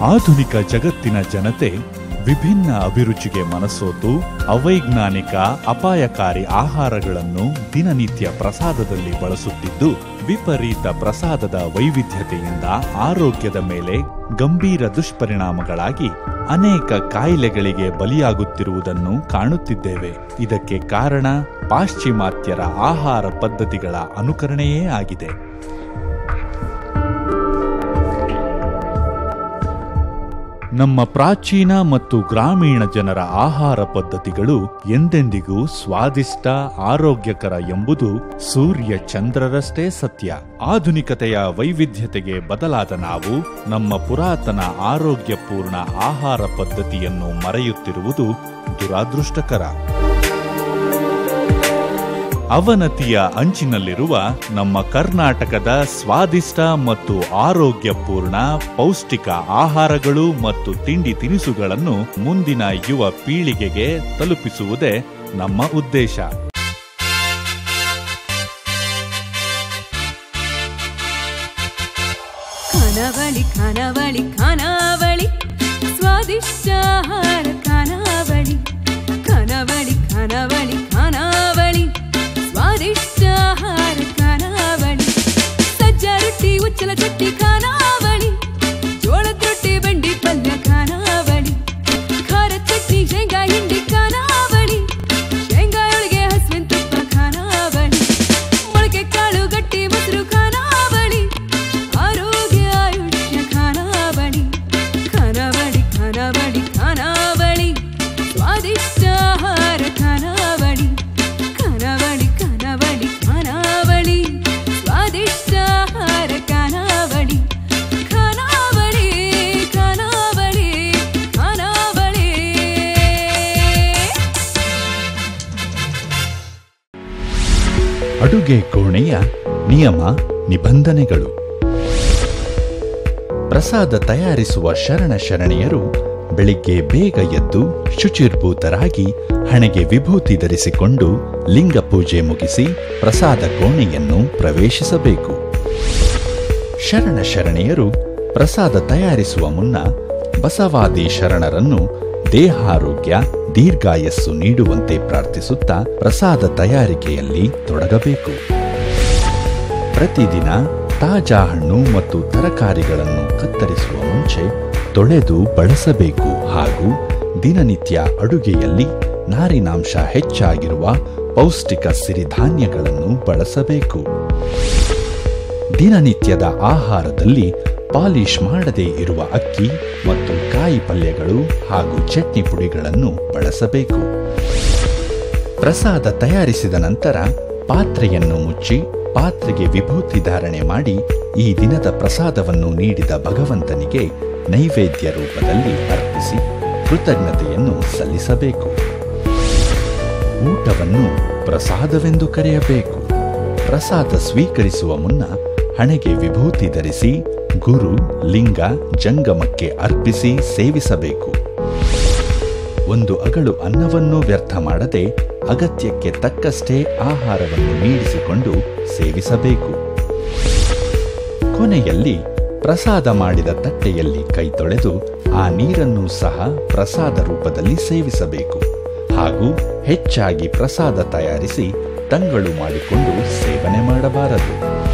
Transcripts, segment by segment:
ಆಧುನಿಕ ಜಗತ್ತಿನ ಜನತೆ ವಿಭಿನ್ನ ಅಭಿರುಚಿಗೆ ಮನಸೋತು ಅವೈಜ್ಞಾನಿಕ ಅಪಾಯಕಾರಿ ಆಹಾರಗಳನ್ನು ದಿನನಿತ್ಯ ಪ್ರಸಾದದಲ್ಲಿ ಬಳಸುತ್ತಿದ್ದು ವಿಪರೀತ ಪ್ರಸಾದದ ವೈವಿಧ್ಯತೆಯಿಂದ ಆರೋಗ್ಯದ ಮೇಲೆ ಗಂಭೀರ ದುಷ್ಪರಿಣಾಮಗಳಾಗಿ ಅನೇಕ ಕಾಯಿಲೆಗಳಿಗೆ ಬಲಿಯಾಗುತ್ತಿರುವುದನ್ನು ಕಾಣುತ್ತಿದ್ದೇವೆ ಇದಕ್ಕೆ ಕಾರಣ ಪಾಶ್ಚಿಮಾತ್ಯರ ಆಹಾರ ಪದ್ಧತಿಗಳ ಅನುಕರಣೆಯೇ ಆಗಿದೆ ನಮ್ಮ ಪ್ರಾಚೀನ ಮತ್ತು ಗ್ರಾಮೀಣ ಜನರ ಆಹಾರ ಪದ್ಧತಿಗಳು ಎಂದೆಂದಿಗೂ ಸ್ವಾದಿಷ್ಟ ಆರೋಗ್ಯಕರ ಎಂಬುದು ಸೂರ್ಯ ಚಂದ್ರರಷ್ಟೇ ಸತ್ಯ ಆಧುನಿಕತೆಯ ವೈವಿಧ್ಯತೆಗೆ ಬದಲಾದ ನಾವು ನಮ್ಮ ಪುರಾತನ ಆರೋಗ್ಯಪೂರ್ಣ ಆಹಾರ ಪದ್ಧತಿಯನ್ನು ಮರೆಯುತ್ತಿರುವುದು ದುರಾದೃಷ್ಟಕರ ಅವನತಿಯ ಅಂಚಿನಲ್ಲಿರುವ ನಮ್ಮ ಕರ್ನಾಟಕದ ಸ್ವಾದಿಷ್ಟ ಮತ್ತು ಆರೋಗ್ಯಪೂರ್ಣ ಪೌಷ್ಟಿಕ ಆಹಾರಗಳು ಮತ್ತು ತಿಂಡಿ ತಿನಿಸುಗಳನ್ನು ಮುಂದಿನ ಯುವ ಪೀಳಿಗೆಗೆ ತಲುಪಿಸುವುದೇ ನಮ್ಮ ಉದ್ದೇಶ ಖಾನಾವಳಿ ಖಾನಾವಳಿ ಖಾನಾವಳಿ ಸ್ವಾದಿಷ್ಟ ಆಹಾರ ಖಾನಾವಳಿ ಖಾನಾವಳಿ ಖಾನಾವಳಿ ಖಾನಾವಳಿ ಸ್ವಾದಿಷ್ಟ ಆಹಾರ ಖಾನಾವಳಿ ಸಜ್ಜ ರೊಟ್ಟಿ ಉಚ್ಚಲ ಚಟ್ನಿ ಖಾನಾವಳಿ ಜೋಳದ ರೊಟ್ಟಿ ಬಂಡಿ ಪಲ್ಯ ಖಾನಾವಳಿ ಖಾರ ಚಟ್ನಿ ಶೇಂಗಾ ಹಿಂಡಿ ಖಾನಾವಳಿ ಶೇಂಗಾ ಒಳಗೆ ಹಸುವಿನ ತುಪ್ಪ ಖಾನಾವಳಿ ಮೊಳಕೆ ಕಾಳು ಗಟ್ಟಿ ಮೊಸರು ಖಾನಾವಳಿ ಆರೋಗ್ಯ ಆಯುಷ್ಯ ಖಾನಾವಳಿ ಖಾನಾವಳಿ ಖಾನಾವಳಿ ಖಾನಾವಳಿ ಸ್ವಾದಿಷ್ಟ ಆಹಾರ ಖಾನಾವಳಿ ಖಾನಾವಳಿ ಖಾನಾವಳಿ ಖಾನಾವಳಿ ಸ್ವಾದಿಷ್ಟ ಆಹಾರ ಖಾನಾವಳಿ ಖಾನಾವಳಿ ಖಾನಾವಳಿ ಖಾನಾವಳಿ ಅಡುಗೆ ಕೋಣೆಯ ನಿಯಮ ನಿಬಂಧನೆಗಳು ಪ್ರಸಾದ ತಯಾರಿಸುವ ಶರಣ ಶರಣೆಯರು ಬೆಳಿಗ್ಗೆ ಬೇಗ ಎದ್ದು ಶುಚಿರ್ಭೂತರಾಗಿ ಹಣೆಗೆ ವಿಭೂತಿ ಧರಿಸಿಕೊಂಡು ಲಿಂಗ ಪೂಜೆ ಮುಗಿಸಿ ಪ್ರಸಾದ ಕೋಣೆಯನ್ನು ಪ್ರವೇಶಿಸಬೇಕು ಶರಣ ಶರಣೆಯರು ಪ್ರಸಾದ ತಯಾರಿಸುವ ಮುನ್ನ ಬಸವಾದಿ ಶರಣರನ್ನು ದೇಹಾರೋಗ್ಯ ದೀರ್ಘಾಯಸ್ಸು ನೀಡುವಂತೆ ಪ್ರಾರ್ಥಿಸುತ್ತಾ ಪ್ರಸಾದ ತಯಾರಿಕೆಯಲ್ಲಿ ತೊಡಗಬೇಕು ಪ್ರತಿದಿನ ತಾಜಾ ಹಣ್ಣು ಮತ್ತು ತರಕಾರಿಗಳನ್ನು ಕತ್ತರಿಸುವ ಮುಂಚೆ ತೊಳೆದು ಬಳಸಬೇಕು ಹಾಗೂ ದಿನನಿತ್ಯ ಅಡುಗೆಯಲ್ಲಿ ನಾರಿನಾಂಶ ಹೆಚ್ಚಾಗಿರುವ ಪೌಷ್ಟಿಕ ಸಿರಿಧಾನ್ಯಗಳನ್ನು ಬಳಸಬೇಕು ದಿನನಿತ್ಯದ ಆಹಾರದಲ್ಲಿ ಪಾಲಿಶ್ ಮಾಡದೇ ಇರುವ ಅಕ್ಕಿ ಮತ್ತು ಕಾಯಿ ಪಲ್ಯಗಳು ಹಾಗೂ ಚಟ್ನಿ ಪುಡಿಗಳನ್ನು ಬಳಸಬೇಕು ಪ್ರಸಾದ ತಯಾರಿಸಿದ ನಂತರ ಪಾತ್ರೆಯನ್ನು ಮುಚ್ಚಿ ಪಾತ್ರೆಗೆ ವಿಭೂತಿ ಧಾರಣೆ ಮಾಡಿ ಈ ದಿನದ ಪ್ರಸಾದವನ್ನು ನೀಡಿದ ಭಗವಂತನಿಗೆ ನೈವೇದ್ಯ ರೂಪದಲ್ಲಿ ಅರ್ಪಿಸಿ ಕೃತಜ್ಞತೆಯನ್ನು ಸಲ್ಲಿಸಬೇಕು ಊಟವನ್ನು ಪ್ರಸಾದವೆಂದು ಕರೆಯಬೇಕು ಪ್ರಸಾದ ಸ್ವೀಕರಿಸುವ ಮುನ್ನ ಹಣೆಗೆ ವಿಭೂತಿ ಧರಿಸಿ ಗುರು ಲಿಂಗ ಜಂಗಮಕ್ಕೆ ಅರ್ಪಿಸಿ ಸೇವಿಸಬೇಕು ಒಂದು ಅಗಳು ಅನ್ನವನ್ನು ವ್ಯರ್ಥ ಮಾಡದೆ ಅಗತ್ಯಕ್ಕೆ ತಕ್ಕಷ್ಟೇ ಆಹಾರವನ್ನು ನೀಡಿಸಿಕೊಂಡು ಸೇವಿಸಬೇಕು ಕೊನೆಯಲ್ಲಿ ಪ್ರಸಾದ ಮಾಡಿದ ತಟ್ಟೆಯಲ್ಲಿ ಕೈ ತೊಳೆದು ಆ ನೀರನ್ನು ಸಹ ಪ್ರಸಾದ ರೂಪದಲ್ಲಿ ಸೇವಿಸಬೇಕು ಹಾಗೂ ಹೆಚ್ಚಾಗಿ ಪ್ರಸಾದ ತಯಾರಿಸಿ ತಂಗಳು ಮಾಡಿಕೊಂಡು ಸೇವನೆ ಮಾಡಬಾರದು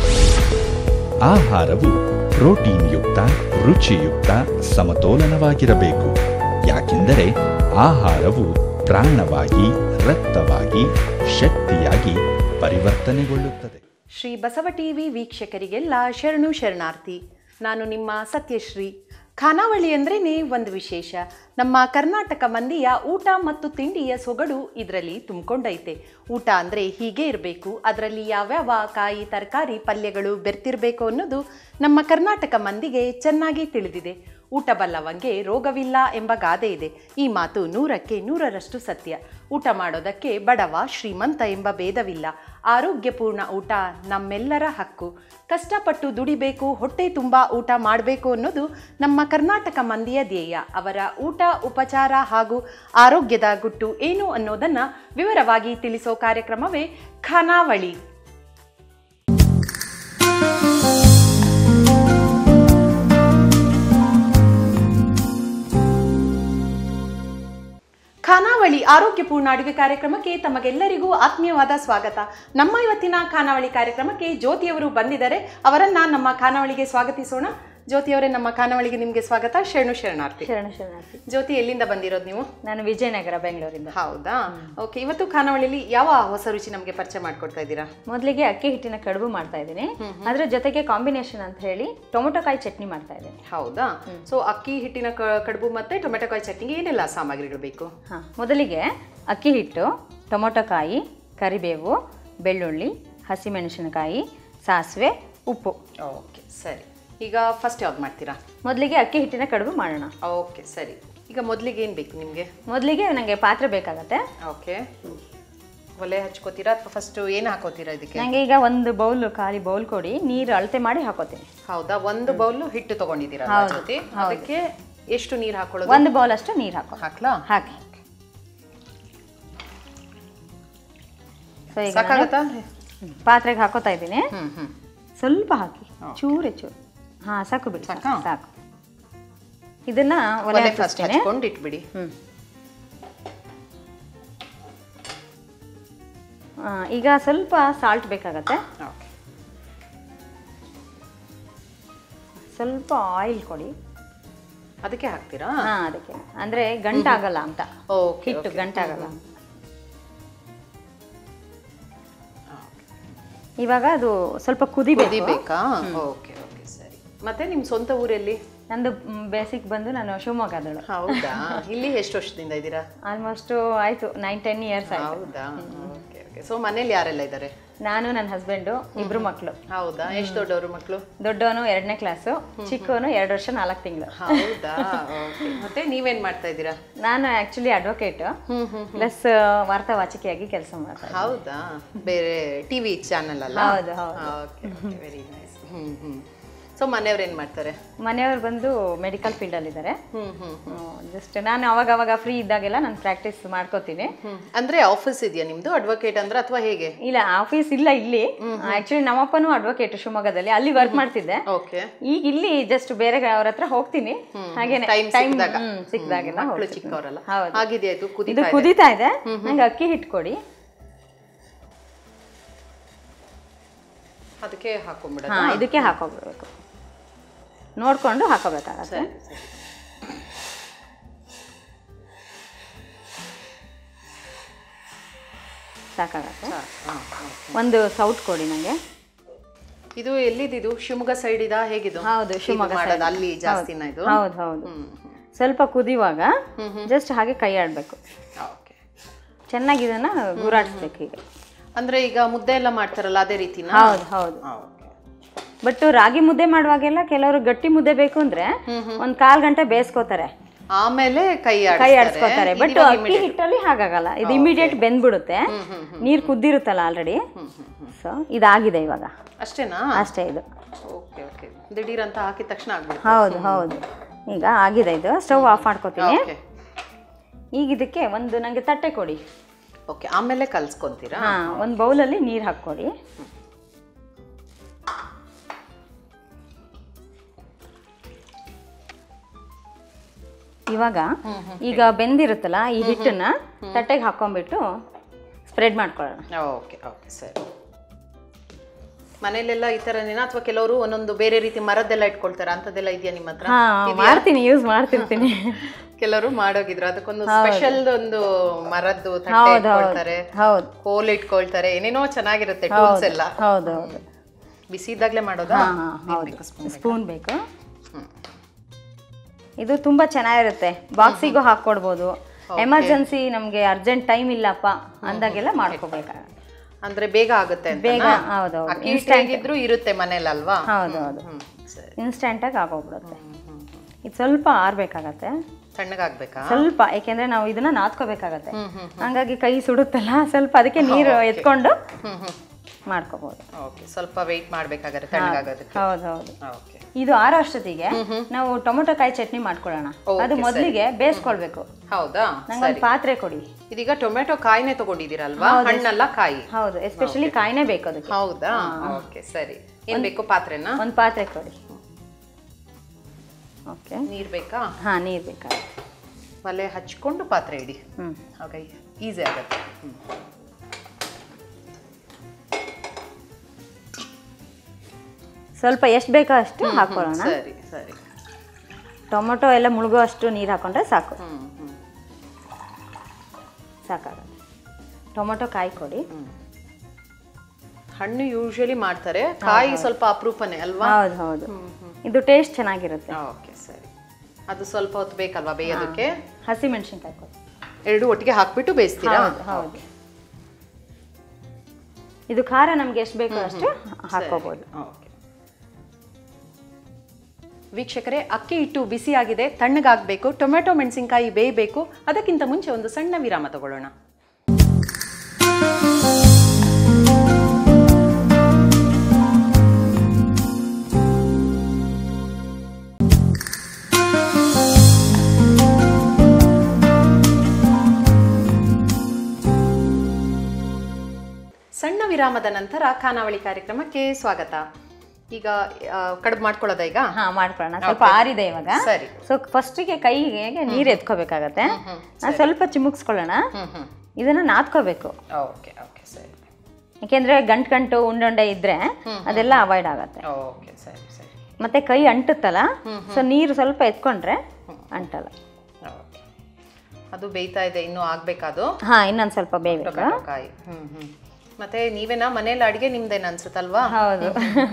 ಆಹಾರವು ಪ್ರೋಟೀನ್ ಯುಕ್ತ ರುಚಿಯುಕ್ತ ಸಮತೋಲನವಾಗಿರಬೇಕು ಯಾಕೆಂದರೆ ಆಹಾರವು ಪ್ರಾಣವಾಗಿ ರಕ್ತವಾಗಿ ಶಕ್ತಿಯಾಗಿ ಪರಿವರ್ತನೆಗೊಳ್ಳುತ್ತದೆ ಶ್ರೀ ಬಸವ ಟಿವಿ ವೀಕ್ಷಕರಿಗೆಲ್ಲ ಶರಣು ಶರಣಾರ್ಥಿ ನಾನು ನಿಮ್ಮ ಸತ್ಯಶ್ರೀ ಖಾನಾವಳಿ ಅಂದ್ರೇ ಒಂದು ವಿಶೇಷ ನಮ್ಮ ಕರ್ನಾಟಕ ಮಂದಿಯ ಊಟ ಮತ್ತು ತಿಂಡಿಯ ಸೊಗಡು ಇದರಲ್ಲಿ ತುಂಬಿಕೊಂಡೈತೆ ಊಟ ಅಂದರೆ ಹೀಗೆ ಇರಬೇಕು ಅದರಲ್ಲಿ ಯಾವ್ಯಾವ ಕಾಯಿ ತರಕಾರಿ ಪಲ್ಯಗಳು ಬೆರ್ತಿರಬೇಕು ಅನ್ನೋದು ನಮ್ಮ ಕರ್ನಾಟಕ ಮಂದಿಗೆ ಚೆನ್ನಾಗಿ ತಿಳಿದಿದೆ ಊಟ ಬಲ್ಲವಂಗೆ ರೋಗವಿಲ್ಲ ಎಂಬ ಗಾದೆ ಇದೆ ಈ ಮಾತು ನೂರಕ್ಕೆ ನೂರರಷ್ಟು ಸತ್ಯ ಊಟ ಮಾಡೋದಕ್ಕೆ ಬಡವ ಶ್ರೀಮಂತ ಎಂಬ ಭೇದವಿಲ್ಲ ಆರೋಗ್ಯಪೂರ್ಣ ಊಟ ನಮ್ಮೆಲ್ಲರ ಹಕ್ಕು ಕಷ್ಟಪಟ್ಟು ದುಡಿಬೇಕು ಹೊಟ್ಟೆ ತುಂಬ ಊಟ ಮಾಡಬೇಕು ಅನ್ನೋದು ನಮ್ಮ ಕರ್ನಾಟಕ ಮಂದಿಯ ಧ್ಯೇಯ ಅವರ ಊಟ ಉಪಚಾರ ಹಾಗೂ ಆರೋಗ್ಯದ ಗುಟ್ಟು ಏನು ಅನ್ನೋದನ್ನ ವಿವರವಾಗಿ ತಿಳಿಸೋ ಕಾರ್ಯಕ್ರಮವೇ ಖಾನಾವಳಿ ಖಾನಾವಳಿ ಆರೋಗ್ಯಪೂರ್ಣ ಅಡುಗೆ ಕಾರ್ಯಕ್ರಮಕ್ಕೆ ತಮಗೆಲ್ಲರಿಗೂ ಆತ್ಮೀಯವಾದ ಸ್ವಾಗತ ನಮ್ಮ ಇವತ್ತಿನ ಖಾನಾವಳಿ ಕಾರ್ಯಕ್ರಮಕ್ಕೆ ಜ್ಯೋತಿಯವರು ಬಂದಿದ್ದಾರೆ ಅವರನ್ನ ನಮ್ಮ ಖಾನಾವಳಿಗೆ ಸ್ವಾಗತಿಸೋಣ ಜ್ಯೋತಿಯವರೇ ನಮ್ಮ ಖಾನಾವಳಿಗೆ ನಿಮಗೆ ಸ್ವಾಗತ ಶರಣು ಶರಣಾರ್ಥಿ ಶರಣ ಶರಣಾರ್ಥಿ ಜ್ಯೋತಿ ಎಲ್ಲಿಂದ ಬಂದಿರೋದು ನೀವು ನಾನು ವಿಜಯನಗರ ಬೆಂಗಳೂರಿಂದ ಹೌದಾ ಓಕೆ ಇವತ್ತು ಖಾನಾವಳಿಲಿ ಯಾವ ಹೊಸ ರುಚಿ ನಮಗೆ ಪರಿಚಯ ಮಾಡ್ಕೊಡ್ತಾ ಇದ್ದೀರಾ ಮೊದಲಿಗೆ ಅಕ್ಕಿ ಹಿಟ್ಟಿನ ಕಡುಬು ಮಾಡ್ತಾ ಇದ್ದೀನಿ ಅದ್ರ ಜೊತೆಗೆ ಕಾಂಬಿನೇಷನ್ ಅಂತ ಹೇಳಿ ಟೊಮೊಟೊ ಕಾಯಿ ಚಟ್ನಿ ಮಾಡ್ತಾ ಇದ್ದೀನಿ ಹೌದಾ ಸೊ ಅಕ್ಕಿ ಹಿಟ್ಟಿನ ಕ- ಕಡುಬು ಮತ್ತೆ ಟೊಮೆಟೊ ಕಾಯಿ ಚಟ್ನಿಗೆ ಏನೆಲ್ಲ ಸಾಮಗ್ರಿಗಳು ಬೇಕು ಹಾಂ ಮೊದಲಿಗೆ ಅಕ್ಕಿ ಹಿಟ್ಟು ಟೊಮೊಟೊ ಕಾಯಿ ಕರಿಬೇವು ಬೆಳ್ಳುಳ್ಳಿ ಹಸಿಮೆಣಸಿನಕಾಯಿ ಸಾಸಿವೆ ಉಪ್ಪು ಓಕೆ ಸರಿ ಈಗ ಫಸ್ಟ್ ಯಾವ್ದು ಮಾಡ್ತೀರಾ ಮೊದಲಿಗೆ ಅಕ್ಕಿ ಹಿಟ್ಟಿನ ಕಡುಬು ಮಾಡೋಣ ಓಕೆ ಸರಿ ಈಗ ಮೊದಲಿಗೆ ಏನು ಬೇಕು ನಿಮಗೆ ಮೊದಲಿಗೆ ನನಗೆ ಪಾತ್ರೆ ಬೇಕಾಗತ್ತೆ ಓಕೆ ಒಲೆ ಹಚ್ಕೋತೀರಾ ಅಥವಾ ಫಸ್ಟ್ ಏನು ಹಾಕೋತೀರಾ ಇದಕ್ಕೆ ನನಗೆ ಈಗ ಒಂದು ಬೌಲ್ ಖಾಲಿ ಬೌಲ್ ಕೊಡಿ ನೀರು ಅಳತೆ ಮಾಡಿ ಹಾಕೋತೀನಿ ಹೌದಾ ಒಂದು ಬೌಲ್ ಹಿಟ್ಟು ತಗೊಂಡಿದ್ದೀರಾ ಜೊತೆ ಅದಕ್ಕೆ ಎಷ್ಟು ನೀರು ಹಾಕೊಳ್ಳೋದು ಒಂದು ಬೌಲ್ ಅಷ್ಟು ನೀರು ಹಾಕೋ ಹಾಕ್ಲಾ ಹಾಕಿ ಸೊ ಈಗ ನಾನು ಸಾಕಾಗತ್ತಾ ಪಾತ್ರೆಗೆ ಹಾಕೋತಾ ಇದ್ದೀನಿ ಹ್ಮ್ ಹ್ಮ್ ಸ್ವಲ್ಪ ಹಾಕಿ ಚೂರೆ ಚೂರು ಹಾಂ ಸಾಕು ಬಿಡಿ ಸಾಕಾ? ಸಾಕು ಇದನ್ನ ಒಲೆ ಒಲೆ ಫಸ್ಟ್ ಹಚ್ಚಿಸ್ತೀನಿ. ಹಚ್ಕೊಂಡು ಇಟ್ಬಿಡಿ ಹ್ಮ್ ಆ, ಈಗ ಸ್ವಲ್ಪ ಸಾಲ್ಟ್ ಬೇಕಾಗತ್ತೆ ಓಕೆ ಸ್ವಲ್ಪ ಆಯಿಲ್ ಕೊಡಿ ಅದಕ್ಕೆ ಹಾಕ್ತೀರಾ ಹಾ ಅದಕ್ಕೆ ಅಂದ್ರೆ ಗಂಟಾಗಲ್ಲ ಅಂತ ಓಕೆ ಹಿಟ್ಟು ಗಂಟಾಗಲ್ಲ ಅಂತ. ಇವಾಗ ಅದು ಸ್ವಲ್ಪ ಕುದಿಬೇಕು ಕುದಿಬೇಕಾ ಓಕೆ ಓಕೆ ಸರಿ ಮತ್ತೆ ನಿಮ್ಮ ಸ್ವಂತ ಊರಲ್ಲಿ ನಂದು ಬೇಸಿಕ್ ಬಂದು ನಾನು ಶಿವಮೊಗ್ಗದಳು ಹೌದಾ ಇಲ್ಲಿ ಎಷ್ಟು ವರ್ಷದಿಂದ ಇದ್ದೀರಾ ಆಲ್ಮೋಸ್ಟ್ ಆಯ್ತು ನೈನ್ ಟೆನ್ ಇಯರ್ಸ್ ಆಯ್ತು ಹೌದಾ ಓಕೆ ಓಕೆ ಸೊ ಮನೇಲಿ ಯಾರೆಲ್ಲ ಇದ್ದಾರೆ ನಾನು ನನ್ನ ಹಸ್ಬೆಂಡು ಇಬ್ರು ಮಕ್ಕಳು ಹೌದಾ ಎಷ್ಟು ದೊಡ್ಡವರು ಮಕ್ಕಳು ದೊಡ್ಡವನು ಎರಡನೇ ಕ್ಲಾಸು ಚಿಕ್ಕವನು ಎರಡು ವರ್ಷ ನಾಲ್ಕು ತಿಂಗಳು ಹೌದಾ ಓಕೆ ಮತ್ತೆ ನೀವೇನ್ ಮಾಡ್ತಾ ಇದ್ದೀರಾ ನಾನು ಆ್ಯಕ್ಚುಲಿ ಅಡ್ವೊಕೇಟ್ ಪ್ಲಸ್ ವಾರ್ತಾ ವಾಚಿಕೆಯಾಗಿ ಕೆಲಸ ಮಾಡ್ತಾ ಇದ್ದೀನಿ. ಹೌದಾ ಬೇರೆ ಟಿವಿ ಚಾನಲ್ ಅಲ್ಲ ಹೌದು ಹೌದು okay very nice hmm hmm so ಮನೆಯವ್ರು ಏನ್ ಮಾಡ್ತಾರೆ ಮನೆಯವರು ಬಂದು ಮೆಡಿಕಲ್ ಫೀಲ್ಡಲ್ಲಿದ್ದಾರೆ ಹ್ಮ್ ಹ್ಮ್ ಜಸ್ಟ್ ನಾನು ಅವಾಗ ಅವಾಗ ಫ್ರೀ ಇದ್ದಾಗೆಲ್ಲ ನಾನು ಪ್ರಾಕ್ಟೀಸ್ ಮಾಡ್ಕೋತೀನಿ ಹ್ಮ್ ಅಂದ್ರೆ ಆಫೀಸ್ ಇದೆಯಾ ನಿಮ್ದು ಅಡ್ವೊಕೇಟ್ ಅಂದ್ರೆ ಅಥವಾ ಹೇಗೆ ಇಲ್ಲ ಆಫೀಸ್ ಇಲ್ಲ ಇಲ್ಲಿ ಆಕ್ಚುಲಿ ನಮ್ಮಪ್ಪನೂ ಅಡ್ವೊಕೇಟ್ ಶಿವಮೊಗ್ಗದಲ್ಲಿ ಅಲ್ಲಿ ವರ್ಕ್ ಮಾಡ್ತಿದ್ದೆ ಓಕೆ ಈಗ ಇಲ್ಲಿ ಜಸ್ಟ್ ಬೇರೆ ಅವ್ರ ಹತ್ರ ಹೋಗ್ತೀನಿ ಹಾಗೇನೆ ಟೈಮ್ ಟೈಮ್ ಸಿಕ್ಕಿದಾಗ ಸಿಕ್ಕಿದಾಗೆಲ್ಲ ಮಕ್ಕಳು ಹೋಗ್ತೀನಿ. ಚಿಕ್ಕವರಲ್ಲ ಹೌದು. ಆಗಿದೆಯಾ ಇದು ಇದು ಕುದಿತಾ ಇದೆ ಕುದೀತಾ ಇದೆ ನಂಗೆ ಅಕ್ಕಿ ಹಿಟ್ಟು ಕೊಡಿ ಅದಕ್ಕೆ ಹಾಕೊಂಡ್ಬಿಡ ಹಾ ಇದಕ್ಕೆ ಹಾಕೋಬಿಡ್ಬೇಕು ನೋಡ್ಕೊಂಡು ಹಾಕೋಬೇಕಾಗತ್ತೆ ಸರಿ ಸರಿ ಸಾಕಾಗತ್ತೆ ಸಾಕು, ಹಾ, ಹಾ. ಒಂದು ಸೌಟ್ ಕೊಡಿ ನನಗೆ ಇದು ಎಲ್ಲಿದ್ದು ಶಿವಮೊಗ್ಗ ಸೈಡ್ ಇದಾ ಹೇಗಿದು ಹೌದು ಇದು ಶಿವಮೊಗ್ಗ ಮಾಡೋದು side. ಅಲ್ಲಿ ಜಾಸ್ತಿನ ಇದು ಹೌದು ಹೌದು ಹ್ಮ್ ಸ್ವಲ್ಪ ಕುದಿಯುವಾಗ ಜಸ್ಟ್ ಹಾಗೆ ಕೈ ಆಡಬೇಕು ಓಕೆ ಚೆನ್ನಾಗಿ ಇದನ್ನ ಗುರಾಡಿಸ್ಬೇಕು ಈಗ ಅಂದ್ರೆ ಈಗ ಮುದ್ದೆ ಎಲ್ಲ ಮಾಡ್ತಾರಲ್ಲ ಅದೇ ರೀತಿನ ಹೌದು ಹೌದು ಬಟ್ ರಾಗಿ ಮುದ್ದೆ ಮಾಡುವಾಗೆಲ್ಲ ಕೆಲವರು ಗಟ್ಟಿ ಮುದ್ದೆ ಬೇಕು ಅಂದ್ರೆ ಒಂದ್ ಕಾಲ್ ಗಂಟೆ ಬೇಯಿಸ್ಕೋತಾರೆ ಆಮೇಲೆ ಕೈ ಕೈ ಆಡಿಸ್ತಾರೆ. ಆಡಿಸ್ಕೋತಾರೆ ಇದು ಬಟ್ ಇವಾಗ ಅಕ್ಕಿ ಹಿಟ್ಟಲ್ಲಿ ಹಾಗಾಗಲ್ಲ ಇದು ಇಮಿಡಿಯೇಟ್ ಬೆಂದ್ಬಿಡುತ್ತೆ ನೀರ್ ಕುದ್ದಿರುತ್ತಲ್ಲ ಆಲ್ರೆಡಿ ಸೊ ಇದಾಗಿದೆ ಇವಾಗ ಅಷ್ಟೇನಾ ಅಷ್ಟೇ ಇದು ಓಕೆ ಓಕೆ ದಿಢೀರ್ ಅಂತ ಹಾಕಿದ ತಕ್ಷಣ ಆಗ್ಬಿಡುತ್ತೆ ಹೌದು ಹೌದು ಈಗ ಆಗಿದೆ ಇದು ಸ್ಟವ್ ಆಫ್ ಮಾಡ್ಕೋತೀನಿ ಓಕೆ ಈಗ ಇದಕ್ಕೆ ಒಂದು ನಂಗೆ ತಟ್ಟೆ ಕೊಡಿ ಓಕೆ ಆಮೇಲೆ ಕಲ್ಸ್ಕೊಂತೀರಾ ಹಾ ಒಂದು ಬೌಲಲ್ಲಿ ನೀರು ಹಾಕ್ಕೊಡಿ ಇವಾಗ ಈಗ ಬೆಂದಿರುತ್ತಲ್ಲ ಈ ಹಿಟ್ಟನ್ನ ತಟ್ಟೆಗೆ ಹಾಕೊಂಡ್ಬಿಟ್ಟು ಸ್ಪ್ರೆಡ್ ಮಾಡ್ಕೊಳ್ಳೋಣ ಓಕೆ ಓಕೆ ಸರಿ ಮನೇಲೆಲ್ಲ ಈ ಥರನೇನಾ ಅಥವಾ ಕೆಲವರು ಒಂದೊಂದು ಬೇರೆ ರೀತಿ ಮರದ್ದೆಲ್ಲ ಇಟ್ಕೊಳ್ತಾರೆ ಅಂಥದ್ದೆಲ್ಲ ಇದೆಯಾ ನಿಮ್ಮ ಹತ್ರ ಹಾ ಮಾಡ್ತೀನಿ ಯೂಸ್ ಮಾಡ್ತಿರ್ತೀನಿ ಕೆಲವರು ಮಾಡೋಗಿದ್ರು ಅದಕ್ಕೊಂದು ಸ್ಪೆಷಲ್ ಒಂದು ಮರದ್ದು ತಟ್ಟೆ ಹೌದು ಇಟ್ಕೊಳ್ತಾರೆ ಹೌದು ಕೋಲ್ ಇಟ್ಕೊಳ್ತಾರೆ ಏನೇನೋ ಚೆನ್ನಾಗಿರುತ್ತೆ ಟೂಲ್ಸ್ ಎಲ್ಲ ಹೌದು ಹೌದು ಬಿಸಿ ಇದ್ದಾಗ್ಲೇ ಮಾಡೋದಾ ಹಾ ಹಾ ಹೌದು ಸ್ಪೂನ್ ಬೇಕು ಇದು ತುಂಬಾ ಚೆನ್ನಾಗಿರುತ್ತೆ ಬಾಕ್ಸಿಗೂ ಹಾಕೊಡ್ಬೋದು ಎಮರ್ಜೆನ್ಸಿ ನಮಗೆ ಅರ್ಜೆಂಟ್ ಟೈಮ್ ಇಲ್ಲಪ್ಪ ಅಂದಾಗೆಲ್ಲ ಮಾಡ್ಕೋಬೇಕಾಗುತ್ತೆ ಅಂದ್ರೆ ಬೇಗ ಆಗುತ್ತೆ ಅಂತ ಬೇಗ ಹೌದು ಹೌದು ಅಕ್ಕಿ ಹಿಟ್ಟು ಹೇಗಿದ್ರು ಇರುತ್ತೆ ಮನೇಲಿ ಅಲ್ವಾ ಹೌದು ಹೌದು ಹ್ಮ್ ಸರಿ ಇನ್ಸ್ಟೆಂಟಾಗಿ ಆಗೋಗ್ಬಿಡುತ್ತೆ ಇದು ಸ್ವಲ್ಪ ಆರ್ಬೇಕಾಗತ್ತೆ ತಣ್ಣಗಾಗ್ಬೇಕಾ ಸ್ವಲ್ಪ ಯಾಕೆಂದ್ರೆ ನಾವು ಇದನ್ನ ನಾದ್ಕೋಬೇಕಾಗತ್ತೆ ಹಂಗಾಗಿ ಕೈ ಸುಡುತ್ತಲ್ಲ ಸ್ವಲ್ಪ ಅದಕ್ಕೆ ನೀರು ಎತ್ಕೊಂಡು ಹ್ಮ್ ಹ್ಮ್ ಮಾಡ್ಕೋಬಹುದು ಓಕೆ ಸ್ವಲ್ಪ ವೆಯ್ಟ್ ಮಾಡ್ಬೇಕಾಗತ್ತೆ ತಣ್ಣಗಾಗೋದಕ್ಕೆ ಹೌದು ಹೌದು ಓಕೆ ಇದು ಆರೋ ಅಷ್ಟೊತ್ತಿಗೆ ನಾವು ಟೊಮೊಟೊ ಕಾಯಿ ಚಟ್ನಿ ಮಾಡ್ಕೊಳ್ಳೋಣ ಅದು ಮೊದಲಿಗೆ ಬೇಯಿಸ್ಕೊಳ್ಬೇಕು ಹೌದಾ ನಂಗೊಂದು ಪಾತ್ರೆ ಕೊಡಿ ಇದೀಗ ಟೊಮೆಟೊ ಕಾಯಿನೇ ತಗೊಂಡಿದ್ದೀರಲ್ವಾ ಹಣ್ಣಲ್ಲ ಕಾಯಿ ಹೌದು ಎಸ್ಪೆಷಲಿ ಕಾಯಿನೇ ಬೇಕು ಅದಕ್ಕೆ ಹೌದಾ ಓಕೆ ಸರಿ ಏನ್ ಬೇಕು ಪಾತ್ರೆನಾ ಒಂದು ಪಾತ್ರೆ ಕೊಡಿ ಓಕೆ ನೀರ್ ಬೇಕಾ ಹಾಂ ನೀರು ಬೇಕಾಗುತ್ತೆ ಒಲೆ ಹಚ್ಕೊಂಡು ಪಾತ್ರೆ ಇಡಿ ಹ್ಞೂ ಆಗ ಈಸಿ ಆಗುತ್ತೆ ಹ್ಮ್. ಸ್ವಲ್ಪ ಎಷ್ಟು ಬೇಕೋ ಅಷ್ಟು ಹಾಕೊಳ್ಳೋಣ ಸರಿ ಸರಿ ಟೊಮೊಟೊ ಎಲ್ಲ ಮುಳುಗೋ ಅಷ್ಟು ನೀರು ಹಾಕೊಂಡ್ರೆ ಸಾಕು ಹ್ಮ್ ಹ್ಮ್ ಸಾಕಾಗುತ್ತೆ ಟೊಮೊಟೊ ಕಾಯಿ ಕೊಡಿ ಹಣ್ಣು ಯೂಶಲಿ ಮಾಡ್ತಾರೆ ಕಾಯಿ ಸ್ವಲ್ಪ ಅಪರೂಪನೇ ಅಲ್ವಾ ಹೌದು ಹೌದು ಇದು ಟೇಸ್ಟ್ ಚೆನ್ನಾಗಿರುತ್ತೆ ಓಕೆ ಸರಿ ಅದು ಸ್ವಲ್ಪ ಹೊತ್ತು ಬೇಕಲ್ವಾ ಬೇಯೋದಕ್ಕೆ ಹಸಿ ಮೆಣಸಿನ್ಕಾಯಿ ಕೊಡಿ ಎರಡು ಒಟ್ಟಿಗೆ ಹಾಕ್ಬಿಟ್ಟು ಬೇಯಿಸ್ತೀರಾ ಹೌದು ಹೌದು ಇದು ಖಾರ ನಮ್ಗೆ ಎಷ್ಟು ಬೇಕೋ ಅಷ್ಟು ಹಾಕೋಬಹುದು ಓಕೆ ವೀಕ್ಷಕರೇ ಅಕ್ಕಿ ಹಿಟ್ಟು ಬಿಸಿಯಾಗಿದೆ ತಣ್ಣಗಾಗಬೇಕು ಟೊಮೆಟೊ ಮೆಣಸಿನಕಾಯಿ ಬೇಯಬೇಕು ಅದಕ್ಕಿಂತ ಮುಂಚೆ ಒಂದು ಸಣ್ಣ ವಿರಾಮ ತಗೊಳ್ಳೋಣ ಸಣ್ಣ ವಿರಾಮದ ನಂತರ ಖಾನಾವಳಿ ಕಾರ್ಯಕ್ರಮಕ್ಕೆ ಸ್ವಾಗತ ಈಗ ಆ, ಕಡುಬು ಮಾಡ್ಕೊಳ್ಳೋದ ಈಗ ಹಾ ಮಾಡ್ಕೊಳ್ಳೋಣ ಸ್ವಲ್ಪ ಆರಿದೆ ಇವಾಗ ಸರಿ ಸೊ ಫಸ್ಟಿಗೆ ಕೈಗೆ ನೀರು ಎತ್ಕೋಬೇಕಾಗತ್ತೆ ನಾನ್ ಸ್ವಲ್ಪ ಚಿಮುಕ್ಸ್ಕೊಳ್ಳೋಣ ಹ್ಮ್ ಹ್ಮ್ ಇದನ್ನ ನಾದ್ಕೋಬೇಕು ಓಕೆ ಓಕೆ ಸರಿ ಯಾಕೆಂದ್ರೆ ಗಂಟು ಗಂಟು ಉಂಡುಂಡೆ ಇದ್ರೆ ಅದೆಲ್ಲ ಅವಾಯ್ಡ್ ಆಗತ್ತೆ ಓಕೆ ಸರಿ ಸರಿ ಮತ್ತೆ ಕೈ ಅಂಟುತ್ತಲ್ಲ ಸೊ ನೀರು ಸ್ವಲ್ಪ ಎತ್ಕೊಂಡ್ರೆ ಅಂಟಲ್ಲ ಓಕೆ ಅದು ಬೇಯ್ತಾ ಇದೆ ಇನ್ನೂ ಆಗ್ಬೇಕಾದು ಹಾ ಇನ್ನೊಂದ್ ಸ್ವಲ್ಪ ಬೇಯಬೇಕು ಟೊಮೆಟೊ ಕಾಯಿ ಹ್ಮ್ ಹ್ಮ್ ಮತ್ತೆ ನೀವೇನಾ ಮನೇಲಿ ಅಡಿಗೆ ನಿಮ್ದೇನ ಅನ್ಸುತ್ತಲ್ವಾ ಹೌದು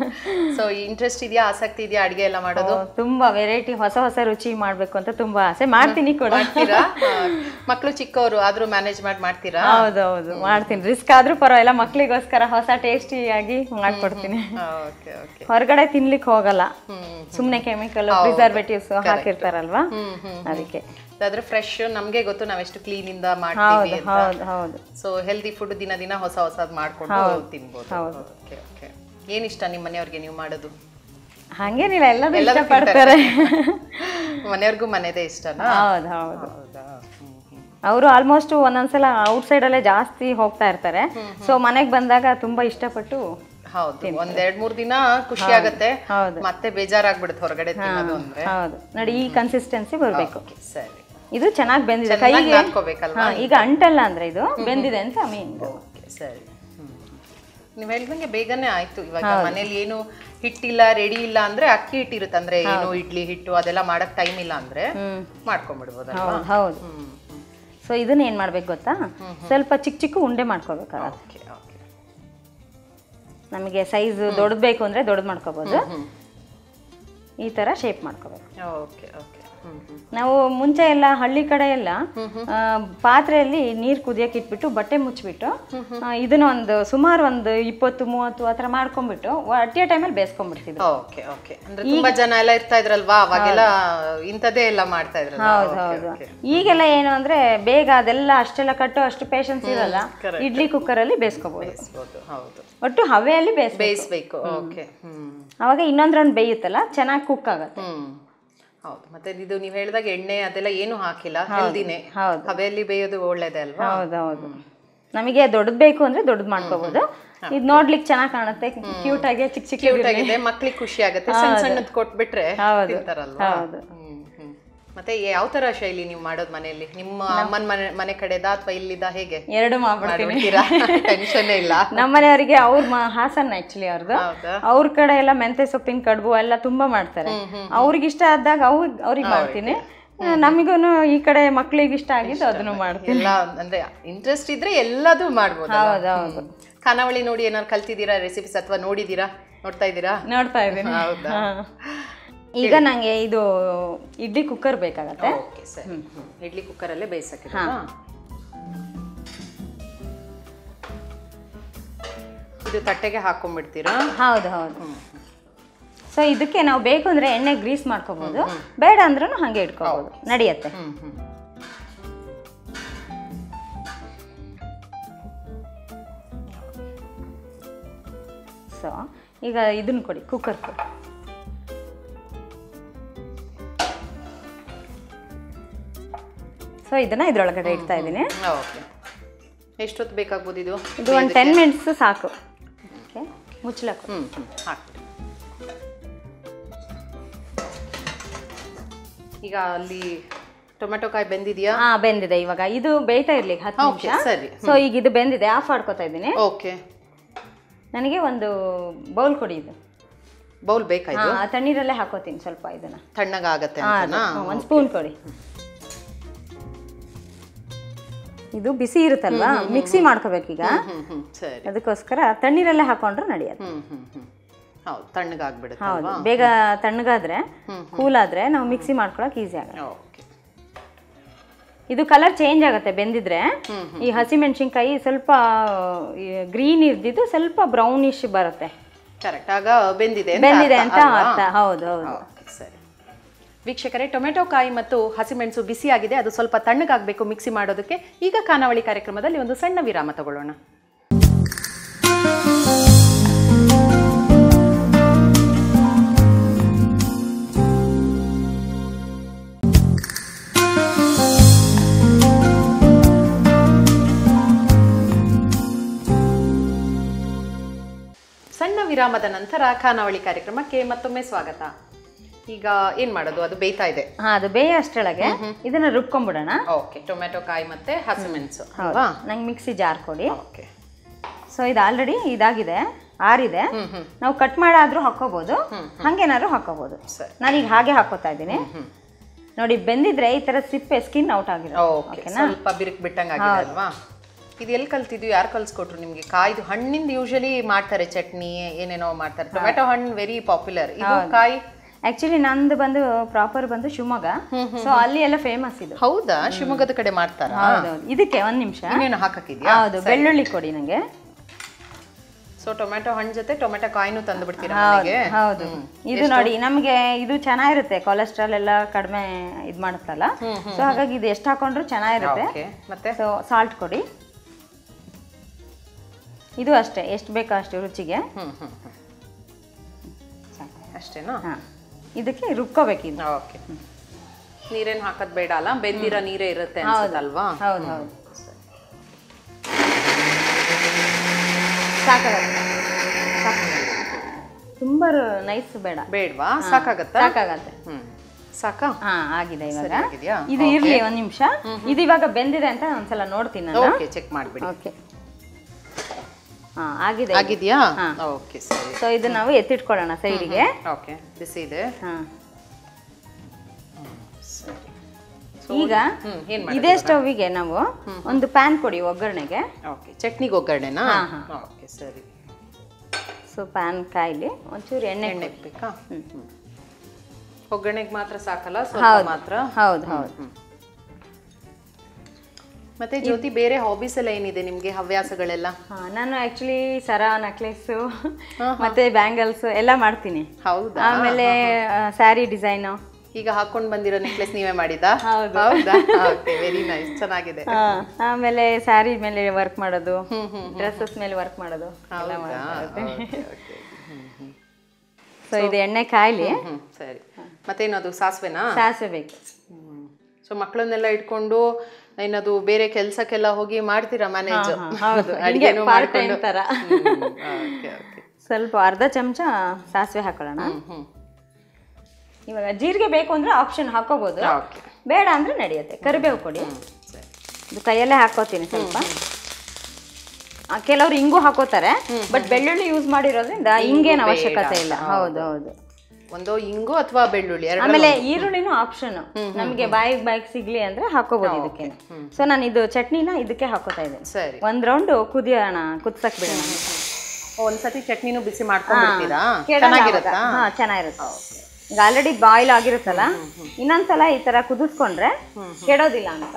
ಸೊ ಇಂಟ್ರೆಸ್ಟ್ ಇದೆಯಾ ಆಸಕ್ತಿ ಇದೆಯಾ ಅಡಿಗೆ ಎಲ್ಲ ಮಾಡೋದು ತುಂಬಾ ವೆರೈಟಿ ಹೊಸ ಹೊಸ ರುಚಿ ಮಾಡ್ಬೇಕು ಅಂತ ತುಂಬಾ ಆಸೆ ಮಾಡ್ತೀನಿ ಕೂಡ ಮಾಡ್ತೀರಾ ಮಕ್ಕಳು ಚಿಕ್ಕವರು ಆದ್ರೂ ಮ್ಯಾನೇಜ್ ಮಾಡಿ ಮಾಡ್ತೀರಾ ಹೌದೌದು ಮಾಡ್ತೀನಿ ರಿಸ್ಕ್ ಆದ್ರೂ ಪರವಾಗಿಲ್ಲ ಮಕ್ಳಿಗೋಸ್ಕರ ಹೊಸ ಟೇಸ್ಟಿಯಾಗಿ ಮಾಡ್ಕೊಡ್ತೀನಿ ಓಕೆ ಓಕೆ ಹೊರಗಡೆ ತಿನ್ಲಿಕ್ಕೆ ಹೋಗಲ್ಲ ಹ್ಮ್ ಸುಮ್ನೆ ಕೆಮಿಕಲ್ ಪ್ರಿಸರ್ವೇಟಿವ್ಸ್ ಹಾಕಿರ್ತಾರಲ್ವಾ ಹ್ಮ್ ಹ್ಮ್ ಅದಕ್ಕೆ ಅದಾದ್ರೆ ಫ್ರೆಶ್ ನಮ್ಗೆ ಗೊತ್ತು ನಾವೆಷ್ಟು ಕ್ಲೀನ್ ಇಂದ ಮಾಡ್ತೀವಿ ಹೌದು ಅಂತ ಹೌದು ಹೌದು ಸೊ ಹೆಲ್ದಿ ಫುಡ್ ದಿನ ದಿನ ಹೊಸ ಹೊಸದ್ ಮಾಡ್ಕೊಂಡು ತಿನ್ಬೋದು ಓಕೆ ಓಕೆ ಏನಿಷ್ಟ ನಿಮ್ಮ ಮನೆಯವ್ರಿಗೆ ನೀವು ಮಾಡೋದು ಹಂಗೇನಿಲ್ಲ ಎಲ್ಲರೂ ಎಲ್ಲರೂ ಇಷ್ಟಪಡ್ತಾರೆ ಮನೆಯವ್ರಿಗೂ ಮನೆದೇ ಇಷ್ಟನಾ ಹೌದು ಹೌದು ಹೌದಾ ಹ್ಮ್ ಹ್ಮ್ ಅವರು ಆಲ್ಮೋಸ್ಟ್ ಒಂದೊಂದ್ಸಲ ಔಟ್ ಸೈಡ್ ಅಲ್ಲೇ ಜಾಸ್ತಿ ಹೋಗ್ತಾ ಇರ್ತಾರೆ ಸೊ ಮನೆಗೆ ಬಂದಾಗ ತುಂಬಾ ಇಷ್ಟಪಟ್ಟು ಹೌದು ಒಂದ್ ಎರಡ್ ಮೂರ್ ದಿನ ಖುಷಿ ಆಗತ್ತೆ ಹೌದು. ಮತ್ತೆ ಬೇಜಾರಾಗ್ಬಿಡುತ್ತೆ ಹೊರಗಡೆ ತಿನ್ನೋದು ಅಂದ್ರೆ ಹೌದು ನೋಡಿ ಈ ಕನ್ಸಿಸ್ಟೆನ್ಸಿ ಬರಬೇಕು Okay, ಸರಿ ಇದು ಚೆನ್ನಾಗಿ ಬೆಂದಿದೆ ಚೆನ್ನಾಗ್ ಕೈಗೆ ನಾದ್ಕೋಬೇಕಲ್ವಾ ಹಾ, ಈಗ ಅಂಟಲ್ಲ ಅಂದ್ರೆ ಇದು ಬೆಂದಿದೆ ಅಂತ ಮೀನ್ ಓಕೆ ಸರಿ ಹ್ಮ್. ನೀವ್ ಹೇಳ್ದಂಗೆ ಬೇಗನೆ ಆಯ್ತು ಇವಾಗ ಮನೇಲಿ ಏನು ಹಿಟ್ಟಿಲ್ಲ ರೆಡಿ ಇಲ್ಲ ಅಂದ್ರೆ ಅಕ್ಕಿ ಹಿಟ್ಟಿರುತ್ತೆ ಅಂದ್ರೆ ಏನು ಇಡ್ಲಿ ಹಿಟ್ಟು ಅದೆಲ್ಲ ಮಾಡಕ್ ಟೈಮ್ ಇಲ್ಲ ಅಂದ್ರೆ ಮಾಡ್ಕೊಂಡ್ಬಿಡ್ಬೋದಲ್ವಾ ಹೌದು ಹೌದು ಹ್ಮ್ ಸೊ ಇದನ್ನ ಏನ್ ಮಾಡ್ಬೇಕು ಗೊತ್ತಾ ಸ್ವಲ್ಪ ಚಿಕ್ಕ ಚಿಕ್ಕ ಉಂಡೆ ಮಾಡ್ಕೋಬೇಕಾಗತ್ತೆ ಓಕೆ ಓಕೆ ನಮಗೆ ಸೈಜ್ ದೊಡ್ಡದು ಬೇಕು ಅಂದ್ರೆ ದೊಡ್ಡದು ಮಾಡ್ಕೋಬಹುದು ಈ ತರ ಶೇಪ್ ಮಾಡ್ಕೋಬೇಕು ಓಕೆ ಓಕೆ ಹ್ಮ್ ಹ್ಮ್ ನಾವು ಮುಂಚೆ ಎಲ್ಲ ಹಳ್ಳಿ ಕಡೆ ಎಲ್ಲ ಆ, ಪಾತ್ರೆಯಲ್ಲಿ ನೀರು ಕುದಿಯಕ್ಕೆ ಇಟ್ಬಿಟ್ಟು ಬಟ್ಟೆ ಮುಚ್ಚಿಬಿಟ್ಟು ಆ, ಇದನ್ನ ಒಂದು ಸುಮಾರು ಒಂದು ಇಪ್ಪತ್ತು ಮೂವತ್ತು ಆ ಥರ ಮಾಡ್ಕೊಂಡ್ಬಿಟ್ಟು ಅಟ್ ಎ ಟೈಮಲ್ಲಿ ಬೇಯಿಸ್ಕೊಂಡ್ಬಿಡ್ತಿದ್ರು ಓಕೆ ಓಕೆ ಅಂದ್ರೆ ತುಂಬಾ ಜನ ಎಲ್ಲ ಇರ್ತಾ ಇದ್ರಲ್ವಾ ಅವಾಗೆಲ್ಲ ಇಂಥದ್ದೇ ಎಲ್ಲ ಮಾಡ್ತಾ ಇದ್ರಲ್ಲ ಹೌದು ಹೌದು ಈಗೆಲ್ಲ ಏನು ಅಂದ್ರೆ ಬೇಗ ಅದೆಲ್ಲ ಅಷ್ಟೆಲ್ಲ ಕಟ್ಟೋ ಅಷ್ಟು ಪೇಷನ್ಸ್ ಇರಲ್ಲ ಇಡ್ಲಿ ಕುಕ್ಕರಲ್ಲಿ ಬೇಯಿಸ್ಕೋಬಹುದು ಬೇಯಿಸ್ಬೋದು ಹೌದು ಒಟ್ಟು ಹವೆಯಲ್ಲಿ ಬೇಯಿಸ್ಬೇಕು ಬೇಯಿಸ್ಬೇಕು ಓಕೆ ಹ್ಮ್ ಅವಾಗ ಇನ್ನೊಂದ್ ರೌಂಡ್ ಬೇಯುತ್ತಲ್ಲ ಚೆನ್ನಾಗಿ ಕುಕ್ ಆಗುತ್ತೆ ಹ್ಮ್ ಹೌದು ಮತ್ತೆ ಇದು ನೀವು ಹೇಳಿದಾಗ ಎಣ್ಣೆ ಅದೆಲ್ಲ ಏನು ಹಾಕಿಲ್ಲ ಹೆಲ್ದಿನೇ ಹೌದು. ಹವೆಯಲ್ಲಿ ಬೇಯೋದು ಒಳ್ಳೇದೇ ಅಲ್ವಾ ಹೌದು ಹೌದು ನಮಗೆ ದೊಡ್ಡದು ಬೇಕು ಅಂದ್ರೆ ದೊಡ್ಡದು ಮಾಡ್ಕೋಬಹುದು ಇದು ನೋಡ್ಲಿಕ್ಕೆ ಚೆನ್ನಾಗಿ ಕಾಣುತ್ತೆ ಕ್ಯೂಟ್ ಆಗಿ ಚಿಕ್ಕ ಚಿಕ್ಕ ಕ್ಯೂಟ್ ಆಗಿದೆ ಮಕ್ಳಿಗೆ ಖುಷಿ ಆಗುತ್ತೆ ಸಣ್ಣ ಸಣ್ಣದ್ ಕೊಟ್ಬಿಟ್ರೆ ಹೌದು. ತಿಂತಾರಲ್ವಾ ಹೌದು. ಹ್ಮ್, ಹ್ಮ್. ಮತ್ತೆ ಯಾವ ತರ ಶೈಲಿ ನೀವು ಮಾಡೋದು ಮನೆಯಲ್ಲಿ ನಿಮ್ಮ ಅಮ್ಮನ ಮನೆ ಮನೆ ಕಡೆದ ಅಥವಾ ಇಲ್ಲಿದ ಹೇಗೆ ಎರಡು ಮಾಡ್ಬಿಡ್ತೀನಿ ಟೆನ್ಷನ್ ಇಲ್ಲ ನಮ್ಮನೆಯವರಿಗೆ ಅವ್ರ ಮ- ಹಾಸನ್ ಆಕ್ಚುಲಿ ಅವ್ರದ್ದು ಹೌದಾ ಅವ್ರ ಕಡೆ ಎಲ್ಲ ಮೆಂತೆ ಸೊಪ್ಪಿನ ಕಡುಬು ಎಲ್ಲ ತುಂಬಾ ಮಾಡ್ತಾರೆ ಅವ್ರಿಗೆ ಇಷ್ಟ ಆದಾಗ ಅವ್ರ ಅವ್ರಿಗೆ ಮಾಡ್ತೀನಿ ನಮಗೂ ಈ ಕಡೆ ಮಕ್ಳಿಗೆ ಇಷ್ಟ ಆಗಿದ್ದು ಅದನ್ನು ಮಾಡ್ತೀನಿ ಎಲ್ಲ ಅಂದ್ರೆ ಇಂಟ್ರೆಸ್ಟ್ ಇದ್ರೆ ಎಲ್ಲದೂ ಮಾಡ್ಬೋದು ಹೌದು ಹೌದು ಖಾನಾವಳಿ ನೋಡಿ ಏನಾದ್ರು ಕಲ್ತಿದ್ದೀರಾ ರೆಸಿಪೀಸ್ ಅಥವಾ ನೋಡಿದ್ದೀರಾ ನೋಡ್ತಾ ಇದ್ದೀರಾ ನೋಡ್ತಾ ಇದ್ದೀನಿ ಹೌದಾ ಈಗ ನಂಗೆ ಇದು ಇಡ್ಲಿ ಕುಕ್ಕರ್ ಬೇಕಾಗತ್ತೆ ಓಕೆ ಸರಿ ಇಡ್ಲಿ ಕುಕ್ಕರಲ್ಲೇ ಬೇಯಿಸಕ್ಕೆ ಇದು ತಟ್ಟೆಗೆ ಹಾಕೊಂಡ್ಬಿಡ್ತೀರಾ ಹೌದು ಹೌದು ಸೊ ಇದಕ್ಕೆ ನಾವು ಬೇಕು ಅಂದ್ರೆ ಎಣ್ಣೆ ಗ್ರೀಸ್ ಮಾಡ್ಕೋಬಹುದು ಬೇಡ ಅಂದ್ರೂ ಹಂಗೆ ಇಟ್ಕೋಬಹುದು ನಡೆಯತ್ತೆ ಹ್ಮ್ ಹ್ಮ್ ಸೊ ಈಗ ಇದನ್ನ ಕೊಡಿ ಕುಕ್ಕರ್ ಕೊಡಿ ಸೊ ಇದನ್ನ ಇದ್ರೊಳಗಡೆ ಇಡ್ತಾ ಇದ್ದೀನಿ ಓಕೆ ಎಷ್ಟೊತ್ತು ಬೇಕಾಗ್ಬೋದು ಇದು ಇದು ಒಂದು ಟೆನ್ ಮಿನಿಟ್ಸ್ ಸಾಕು ಓಕೆ ಮುಚ್ಚಲಕ್ಕೆ ಹ್ಮ್ ಹ್ಮ್ ಹಾಕ್ಬಿಡಿ ಈಗ ಅಲ್ಲಿ ಟೊಮೆಟೊ ಕಾಯಿ ಬೆಂದಿದ್ಯಾ ಹಾ ಬೆಂದಿದೆ ಇವಾಗ ಇದು ಬೇಯ್ತಾ ಇರ್ಲಿಕ್ಕೆ ಹತ್ತು ಓಕೆ ನಿಮಿಷ ಸರಿ ಸೊ ಈಗ ಇದು ಬೆಂದಿದೆ ಆಫ್ ಮಾಡ್ಕೊತಾ ಇದ್ದೀನಿ ಓಕೆ ನನಗೆ ಒಂದು ಬೌಲ್ ಕೊಡಿ ಇದು ಬೌಲ್ ಬೇಕಾ ಹಾ ಇದು ತಣ್ಣೀರಲ್ಲೇ ಹಾಕೋತೀನಿ ಸ್ವಲ್ಪ ಇದನ್ನ ತಣ್ಣಗಾಗತ್ತೆ ಹಾ, ಅಂತನಾ ಅದು, ಒಂದು ಸ್ಪೂನ್ ಕೊಡಿ ಇದು ಬಿಸಿ ಇರುತ್ತಲ್ವಾ ಮಿಕ್ಸಿ ಮಾಡ್ಕೋಬೇಕೀಗ ಹ್ಮ್ ಹ್ಮ್ ಸರಿ ಅದಕ್ಕೋಸ್ಕರ ತಣ್ಣೀರಲ್ಲೇ ಹಾಕೊಂಡ್ರೆ ನಡೆಯುತ್ತೆ ಹ್ಮ್ ಹ್ಮ್ ಹ್ಮ್ ಹೌದು ತಣ್ಣಗಾಗ್ಬಿಡುತ್ತೆ ಹೌದು ಬೇಗ ತಣ್ಣಗಾದ್ರೆ ಕೂಲ್ ಆದ್ರೆ ನಾವು ಮಿಕ್ಸಿ ಮಾಡ್ಕೊಳಕ್ ಈಸಿ ಆಗುತ್ತೆ ಓಕೆ ಇದು ಕಲರ್ ಚೇಂಜ್ ಆಗುತ್ತೆ ಬೆಂದಿದ್ರೆ ಈ ಹಸಿ ಮೆಣಸಿನ್ಕಾಯಿ ಸ್ವಲ್ಪ ಗ್ರೀನ್ ಇರ್ದಿದ್ದು ಸ್ವಲ್ಪ ಬ್ರೌನಿಶ್ ಬರುತ್ತೆ ಕರೆಕ್ಟ್ ಆಗ ಬೆಂದಿದೆ ಬೆಂದಿದೆ ಅಂತ ಅಲ್ವಾ? ಅರ್ಥ ಹೌದು ಹೌದು ಓಕೆ, ಸರಿ ವೀಕ್ಷಕರೇ ಟೊಮೆಟೊ ಕಾಯಿ ಮತ್ತು ಹಸಿಮೆಣಸು ಬಿಸಿಯಾಗಿದೆ ಅದು ಸ್ವಲ್ಪ ತಣ್ಣಗಾಗಬೇಕು ಮಿಕ್ಸಿ ಮಾಡೋದಕ್ಕೆ ಈಗ ಖಾನಾವಳಿ ಕಾರ್ಯಕ್ರಮದಲ್ಲಿ ಒಂದು ಸಣ್ಣ ವಿರಾಮ ತಗೊಳ್ಳೋಣ ಸಣ್ಣ ವಿರಾಮದ ನಂತರ ಖಾನಾವಳಿ ಕಾರ್ಯಕ್ರಮಕ್ಕೆ ಮತ್ತೊಮ್ಮೆ ಸ್ವಾಗತ ಈಗ ಏನ್ ಮಾಡೋದು ಅದು ಬೇಯ್ತಾ ಇದೆ ಹಾ ಅದು ಬೇಯ ಅಷ್ಟರೊಳಗೆ ಇದನ್ನ ರುಬ್ಕೊಂಡ್ಬಿಡೋಣ ಓಕೆ ಟೊಮೆಟೊ ಕಾಯಿ ಮತ್ತೆ ಹಸಿಮೆಣಸು ಹೌದು ಅಲ್ವಾ ನಂಗೆ ಮಿಕ್ಸಿ ಜಾರ್ ಕೊಡಿ ಓಕೆ ಸೊ ಇದು ಆಲ್ರೆಡಿ ಇದಾಗಿದೆ ಆರಿದೆ ನಾವು ಕಟ್ ಮಾಡಾದ್ರೂ ಹಾಕೋಬಹುದು ಹಂಗೇನಾದ್ರೂ ಹಾಕೋಬಹುದು ಸರಿ. ನಾನೀಗ ಹಾಗೆ ಹಾಕೋತಾ ಇದ್ದೀನಿ ನೋಡಿ ಬೆಂದಿದ್ರೆ ಈ ತರ ಸಿಪ್ಪೆ ಸ್ಕಿನ್ ಔಟ್ ಆಗಿರೋ ಓಕೆ ಸ್ವಲ್ಪ ಬಿರುಕು ಬಿಟ್ಟಂಗೆ ಆಗಿದೆ ಅಲ್ವಾ ಇದು ಎಲ್ಲಿ ಕಲ್ತಿದ್ವಿ ಯಾರು ಕಲ್ಸ್ಕೊಟ್ರು ನಿಮ್ಗೆ ಕಾಯ್ದು ಹಣ್ಣಿಂದ ಯೂಶಲಿ ಮಾಡ್ತಾರೆ ಚಟ್ನಿ ಏನೇನೋ ಮಾಡ್ತಾರೆ ಟೊಮೆಟೊ ಹಣ್ಣು ವೆರಿ ಪಾಪ್ಯುಲರ್ ಇದು ಕಾಯಿ ಆಕ್ಚುಲಿ ನಂದು ಬಂದು ಪ್ರಾಪರ್ ಬಂದು ಶಿವಮೊಗ್ಗ ಸೊ ಅಲ್ಲಿ ಎಲ್ಲ ಫೇಮಸ್ ಇದು ಹೌದಾ ಶಿವಮೊಗ್ಗದ ಕಡೆ ಮಾಡ್ತಾರಾ ಹೌದೌದು ಇದಕ್ಕೆ ಒಂದ್ ನಿಮಿಷ ಇನ್ನೇನು ಹಾಕಕ್ಕಿದ್ಯಾ ಹೌದು ಬೆಳ್ಳುಳ್ಳಿ ಕೊಡಿ ನಂಗೆ ಸೊ ಟೊಮೆಟೊ ಹಣ್ಣು ಜೊತೆ ಟೊಮೆಟೊ ಕಾಯಿನೂ ತಂದು ಬಿಡ್ತೀರಾ ಹೌದು ಮನೆಗೆ ಹೌದು ಇದು ನೋಡಿ ನಮಗೆ ಇದು ಚೆನ್ನಾಗಿರುತ್ತೆ ಕೊಲೆಸ್ಟ್ರಾಲ್ ಎಲ್ಲ ಕಡಿಮೆ ಇದು ಮಾಡುತ್ತಲ್ಲ ಸೊ ಹಾಗಾಗಿ ಇದು ಎಷ್ಟು ಹಾಕೊಂಡ್ರು ಚೆನ್ನಾಗಿರುತ್ತೆ ಓಕೆ ಮತ್ತೆ ಸೊ ಸಾಲ್ಟ್ ಕೊಡಿ ಇದು ಅಷ್ಟೇ ಎಷ್ಟು ಬೇಕೋ ಅಷ್ಟು ರುಚಿಗೆ ಹ್ಮ್ ಹ್ಮ್ ಹ್ಮ್ ಅಷ್ಟೇನಾ ಹಾ ಇದಕ್ಕೆ ರುಬ್ಕೋಬೇಕು ಇದು ಓಕೆ ನೀರೇನು ಹಾಕೋದ್ ಬೇಡ ಅಲ್ಲ ಬೆಂದಿರೋ ನೀರೇ ಇರುತ್ತೆ ಅನ್ಸುತ್ತಲ್ವಾ ಹೌದು ಹೌದು ಸಾಕಾಗತ್ತೆ ಸಾಕು. ತುಂಬಾ ನೈಸ್ ಬೇಡ ಬೇಡ್ವಾ ಸಾಕಾಗತ್ತಾ ಸಾಕಾಗತ್ತೆ ಹ್ಮ್ ಸಾಕಾ ಹಾ ಆಗಿದೆ ಇವಾಗ ಸರಿ ಆಗಿದ್ಯಾ ಇದು ಇರ್ಲಿ ಒಂದ್ ನಿಮಿಷ ಇದು ಇವಾಗ ಬೆಂದಿದೆ ಅಂತ ಒಂದ್ಸಲ ನೋಡ್ತೀನಿ ನಾನು ಓಕೆ ಚೆಕ್ ಮಾಡ್ಬಿಡಿ ಓಕೆ ಹಾ ಆಗಿದೆ ಆಗಿದ್ಯಾ ಹಾ. ಓಕೆ ಸರಿ ಸೊ ಇದು ನಾವು ಎತ್ತಿಟ್ಕೊಳ್ಳೋಣ ಸೈಡಿಗೆ ಓಕೆ ಬಿಸಿ ಇದೆ ಹಾ ಸರಿ ಈಗ ಹ್ಮ್ ಏನ್ ಇದೇ ಸ್ಟವ್ವಿಗೆ ನಾವು ಒಂದು ಪ್ಯಾನ್ ಕೊಡಿ ಒಗ್ಗರಣೆಗೆ ಓಕೆ ಚಟ್ನಿಗೆ ಒಗ್ಗರಣೆನಾ ಹಾ, ಹಾ. ಓಕೆ ಸರಿ ಸೊ ಪ್ಯಾನ್ ಕಾಯಿಲಿ ಒಂಚೂರು ಎಣ್ಣೆ ಎಣ್ಣೆ ಕೊಡಿ. ಬೇಕಾ ಹ್ಮ್ ಒಗ್ಗರಣೆಗೆ ಮಾತ್ರ ಸಾಕಲ್ಲ ಸ್ವಲ್ಪ ಹೌದು ಮಾತ್ರ ಹೌದು ಹೌದು ಮತ್ತೆ ಜ್ಯೋತಿ ಬೇರೆ ಹಾಬೀಸ್ ಎಲ್ಲ ಏನಿದೆ ನಿಮ್ಗೆ ಹವ್ಯಾಸಗಳೆಲ್ಲ ಹಾ, ನಾನು ಆಕ್ಚುಲಿ ಸರ ನೆಕ್ಲೆಸ್ಸು ಮತ್ತೆ ಬ್ಯಾಂಗಲ್ಸ್ ಎಲ್ಲ ಮಾಡ್ತೀನಿ ಹೌದಾ ಆಮೇಲೆ ಸ್ಯಾರಿ ಡಿಸೈನು ಈಗ ಹಾಕೊಂಡ್ ಬಂದಿರೋ ನೆಕ್ಲೆಸ್ ನೀವೇ ಮಾಡಿದಾ ಹೌದು. ಹೌದಾ ಓಕೆ ವೆರಿ ನೈಸ್ ಚೆನ್ನಾಗಿದೆ ಆಮೇಲೆ ಸ್ಯಾರಿ ಮೇಲೆ ವರ್ಕ್ ಮಾಡೋದು ಡ್ರೆಸ್ಸಸ್ ಮೇಲೆ ವರ್ಕ್ ಮಾಡೋದು ಎಲ್ಲ ಹೌದಾ ಮಾಡ್ತಾ ಇರ್ತೀನಿ. Okay, okay. Hmm, hmm. So ಇದು ಎಣ್ಣೆ ಕಾಯ್ಲಿ ಹ್ಮ್ ಸರಿ ಮತ್ತೇನು ಅದು ಸಾಸಿವೆನಾ ಸಾಸಿವೆ ಬೇಕು ಸೊ ಮಕ್ಕಳನ್ನೆಲ್ಲ ಇಟ್ಕೊಂಡು ಏನದು ಬೇರೆ ಕೆಲ್ಸಕ್ಕೆಲ್ಲ ಹೋಗಿ ಮಾಡ್ತೀರಾ ಮ್ಯಾನೇಜ್ ಹಾ, ಹೌದು. ಹಿಂಗೆ ಅಡಿಗೆನೂ part time ಮಾಡ್ಕೊಂಡು ತರ. ಓಕೆ ಓಕೆ ಸ್ವಲ್ಪ ಅರ್ಧ ಚಮಚ ಸಾಸಿವೆ ಹಾಕೊಳ್ಳೋಣ ಹ್ಮ್ ಇವಾಗ ಜೀರಿಗೆ ಬೇಕು ಅಂದ್ರೆ ಆಪ್ಷನ್ ಹಾಕೋಬಹುದು ಓಕೆ ಬೇಡ ಅಂದ್ರೆ ನಡೆಯುತ್ತೆ ಕರಿಬೇವು ಕೊಡಿ ಸರಿ ಇದು ಕೈಯಲ್ಲೇ ಹಾಕೋತೀನಿ ಸ್ವಲ್ಪ ಆ, ಕೆಲವ್ರು ಹಿಂಗು ಹಾಕೋತಾರೆ ಬಟ್ ಬೆಳ್ಳುಳ್ಳಿ ಯೂಸ್ ಮಾಡಿರೋದ್ರಿಂದ ಹಿಂಗೇನು ಅವಶ್ಯಕತೆ ಇಲ್ಲ ಹೌದು ಹೌದು ಒಂದು ಇಂಗು ಅಥವಾ ಬೆಳ್ಳುಳ್ಳಿ ಎರಡು ಆಮೇಲೆ ಈರುಳ್ಳಿನೂ ಆಪ್ಷನ್ ನಮಗೆ ಬಾಯಿಗೆ ಬಾಯಿಗೆ ಸಿಗ್ಲಿ ಅಂದ್ರೆ ಹಾಕೋಬಹುದು ಇದಕ್ಕೆ ಸೊ ನಾನು ಇದು ಚಟ್ನಿನ ಇದಕ್ಕೆ ಹಾಕೋತಾ ಇದ್ದೀನಿ ಸರಿ ಒಂದ್ ರೌಂಡ್ ಕುದಿಯೋಣ ಕುದ್ಸಕ್ ಬಿಡೋಣ ಒಂದ್ಸತಿ ಚಟ್ನಿನೂ ಬಿಸಿ ಮಾಡ್ಕೊಂಡ್ಬಿಡ್ತೀರಾ ಕೆಡಲ್ಲ ಚೆನ್ನಾಗಿರುತ್ತಾ ಅವಾಗ. ಹಾ ಚೆನ್ನಾಗಿರುತ್ತೆ ಈಗ ಆಲ್ರೆಡಿ ಬಾಯ್ಲ್ ಆಗಿರುತ್ತಲ್ಲ ಇನ್ನೊಂದ್ಸಲ ಈ ತರ ಕುದಿಸ್ಕೊಂಡ್ರೆ ಕೆಡೋದಿಲ್ಲ ಅಂತ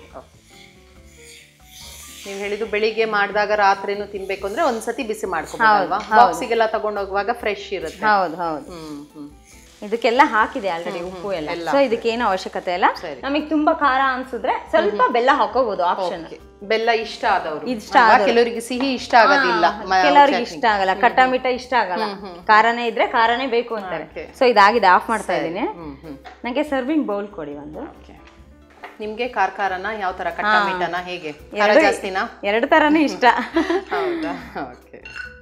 ನೀವು ಹೇಳಿದ್ದು ಬೆಳಿಗ್ಗೆ ಮಾಡಿದಾಗ ರಾತ್ರಿನೂ ತಿನ್ಬೇಕು ಅಂದ್ರೆ ಒಂದ್ಸತಿ ಬಿಸಿ ಮಾಡ್ಕೊಬೋದಲ್ವಾ ಬಾಕ್ಸಿಗೆಲ್ಲ ತಗೊಂಡ್ ಹೋಗುವಾಗ ಫ್ರೆಶ್ ಇರುತ್ತೆ ಹೌದು ಹೌದು ಹ್ಮ್ ಹ್ಮ್ ಇದಕ್ಕೆಲ್ಲ ಹಾಕಿದೆ ಆಲ್ರೆಡಿ ಉಪ್ಪು ಎಲ್ಲ ಸೊ ಇದಕ್ಕೆ ಏನು ಅವಶ್ಯಕತೆ ಇಲ್ಲ ನಮಗೆ ತುಂಬಾ ಖಾರ ಅನ್ಸಿದ್ರೆ ಸ್ವಲ್ಪ ಬೆಲ್ಲ ಹಾಕೋಬಹುದು ಆಪ್ಷನ್ Okay. ಬೆಲ್ಲ ಇಷ್ಟ ಆದವರು ಇಷ್ಟ ಕೆಲವರಿಗೆ ಸಿಹಿ ಇಷ್ಟ ಆಗೋದಿಲ್ಲ ಮ- ಕೆಲವ್ರಿಗೆ ಇಷ್ಟ ಆಗಲ್ಲ ಕಟ್ಟ ಮಿಠ ಇಷ್ಟ ಆಗಲ್ಲ ಖಾರನೇ ಇದ್ರೆ ಖಾರನೇ ಬೇಕು ಅಂತಾರೆ Okay. ಸೊ ಇದಾಗಿದೆ ಆಫ್ ಮಾಡ್ತಾ ಇದ್ದೀನಿ ಹ್ಮ್ ಹ್ಮ್ ನಂಗೆ ಸರ್ವಿಂಗ್ ಬೌಲ್ ಕೊಡಿ ಒಂದು Okay. ನಿಮ್ಗೆ ಕಾರ್ಕಾರನ ಯಾವ ತರ ಕಟ್ಟ ಮಿಠನ ಹೇಗೆ ಖಾರ ಎರಡು- ಜಾಸ್ತಿನಾ ಎರಡು ತರನೂ ಇಷ್ಟ ಹೌದಾ ಓಕೆ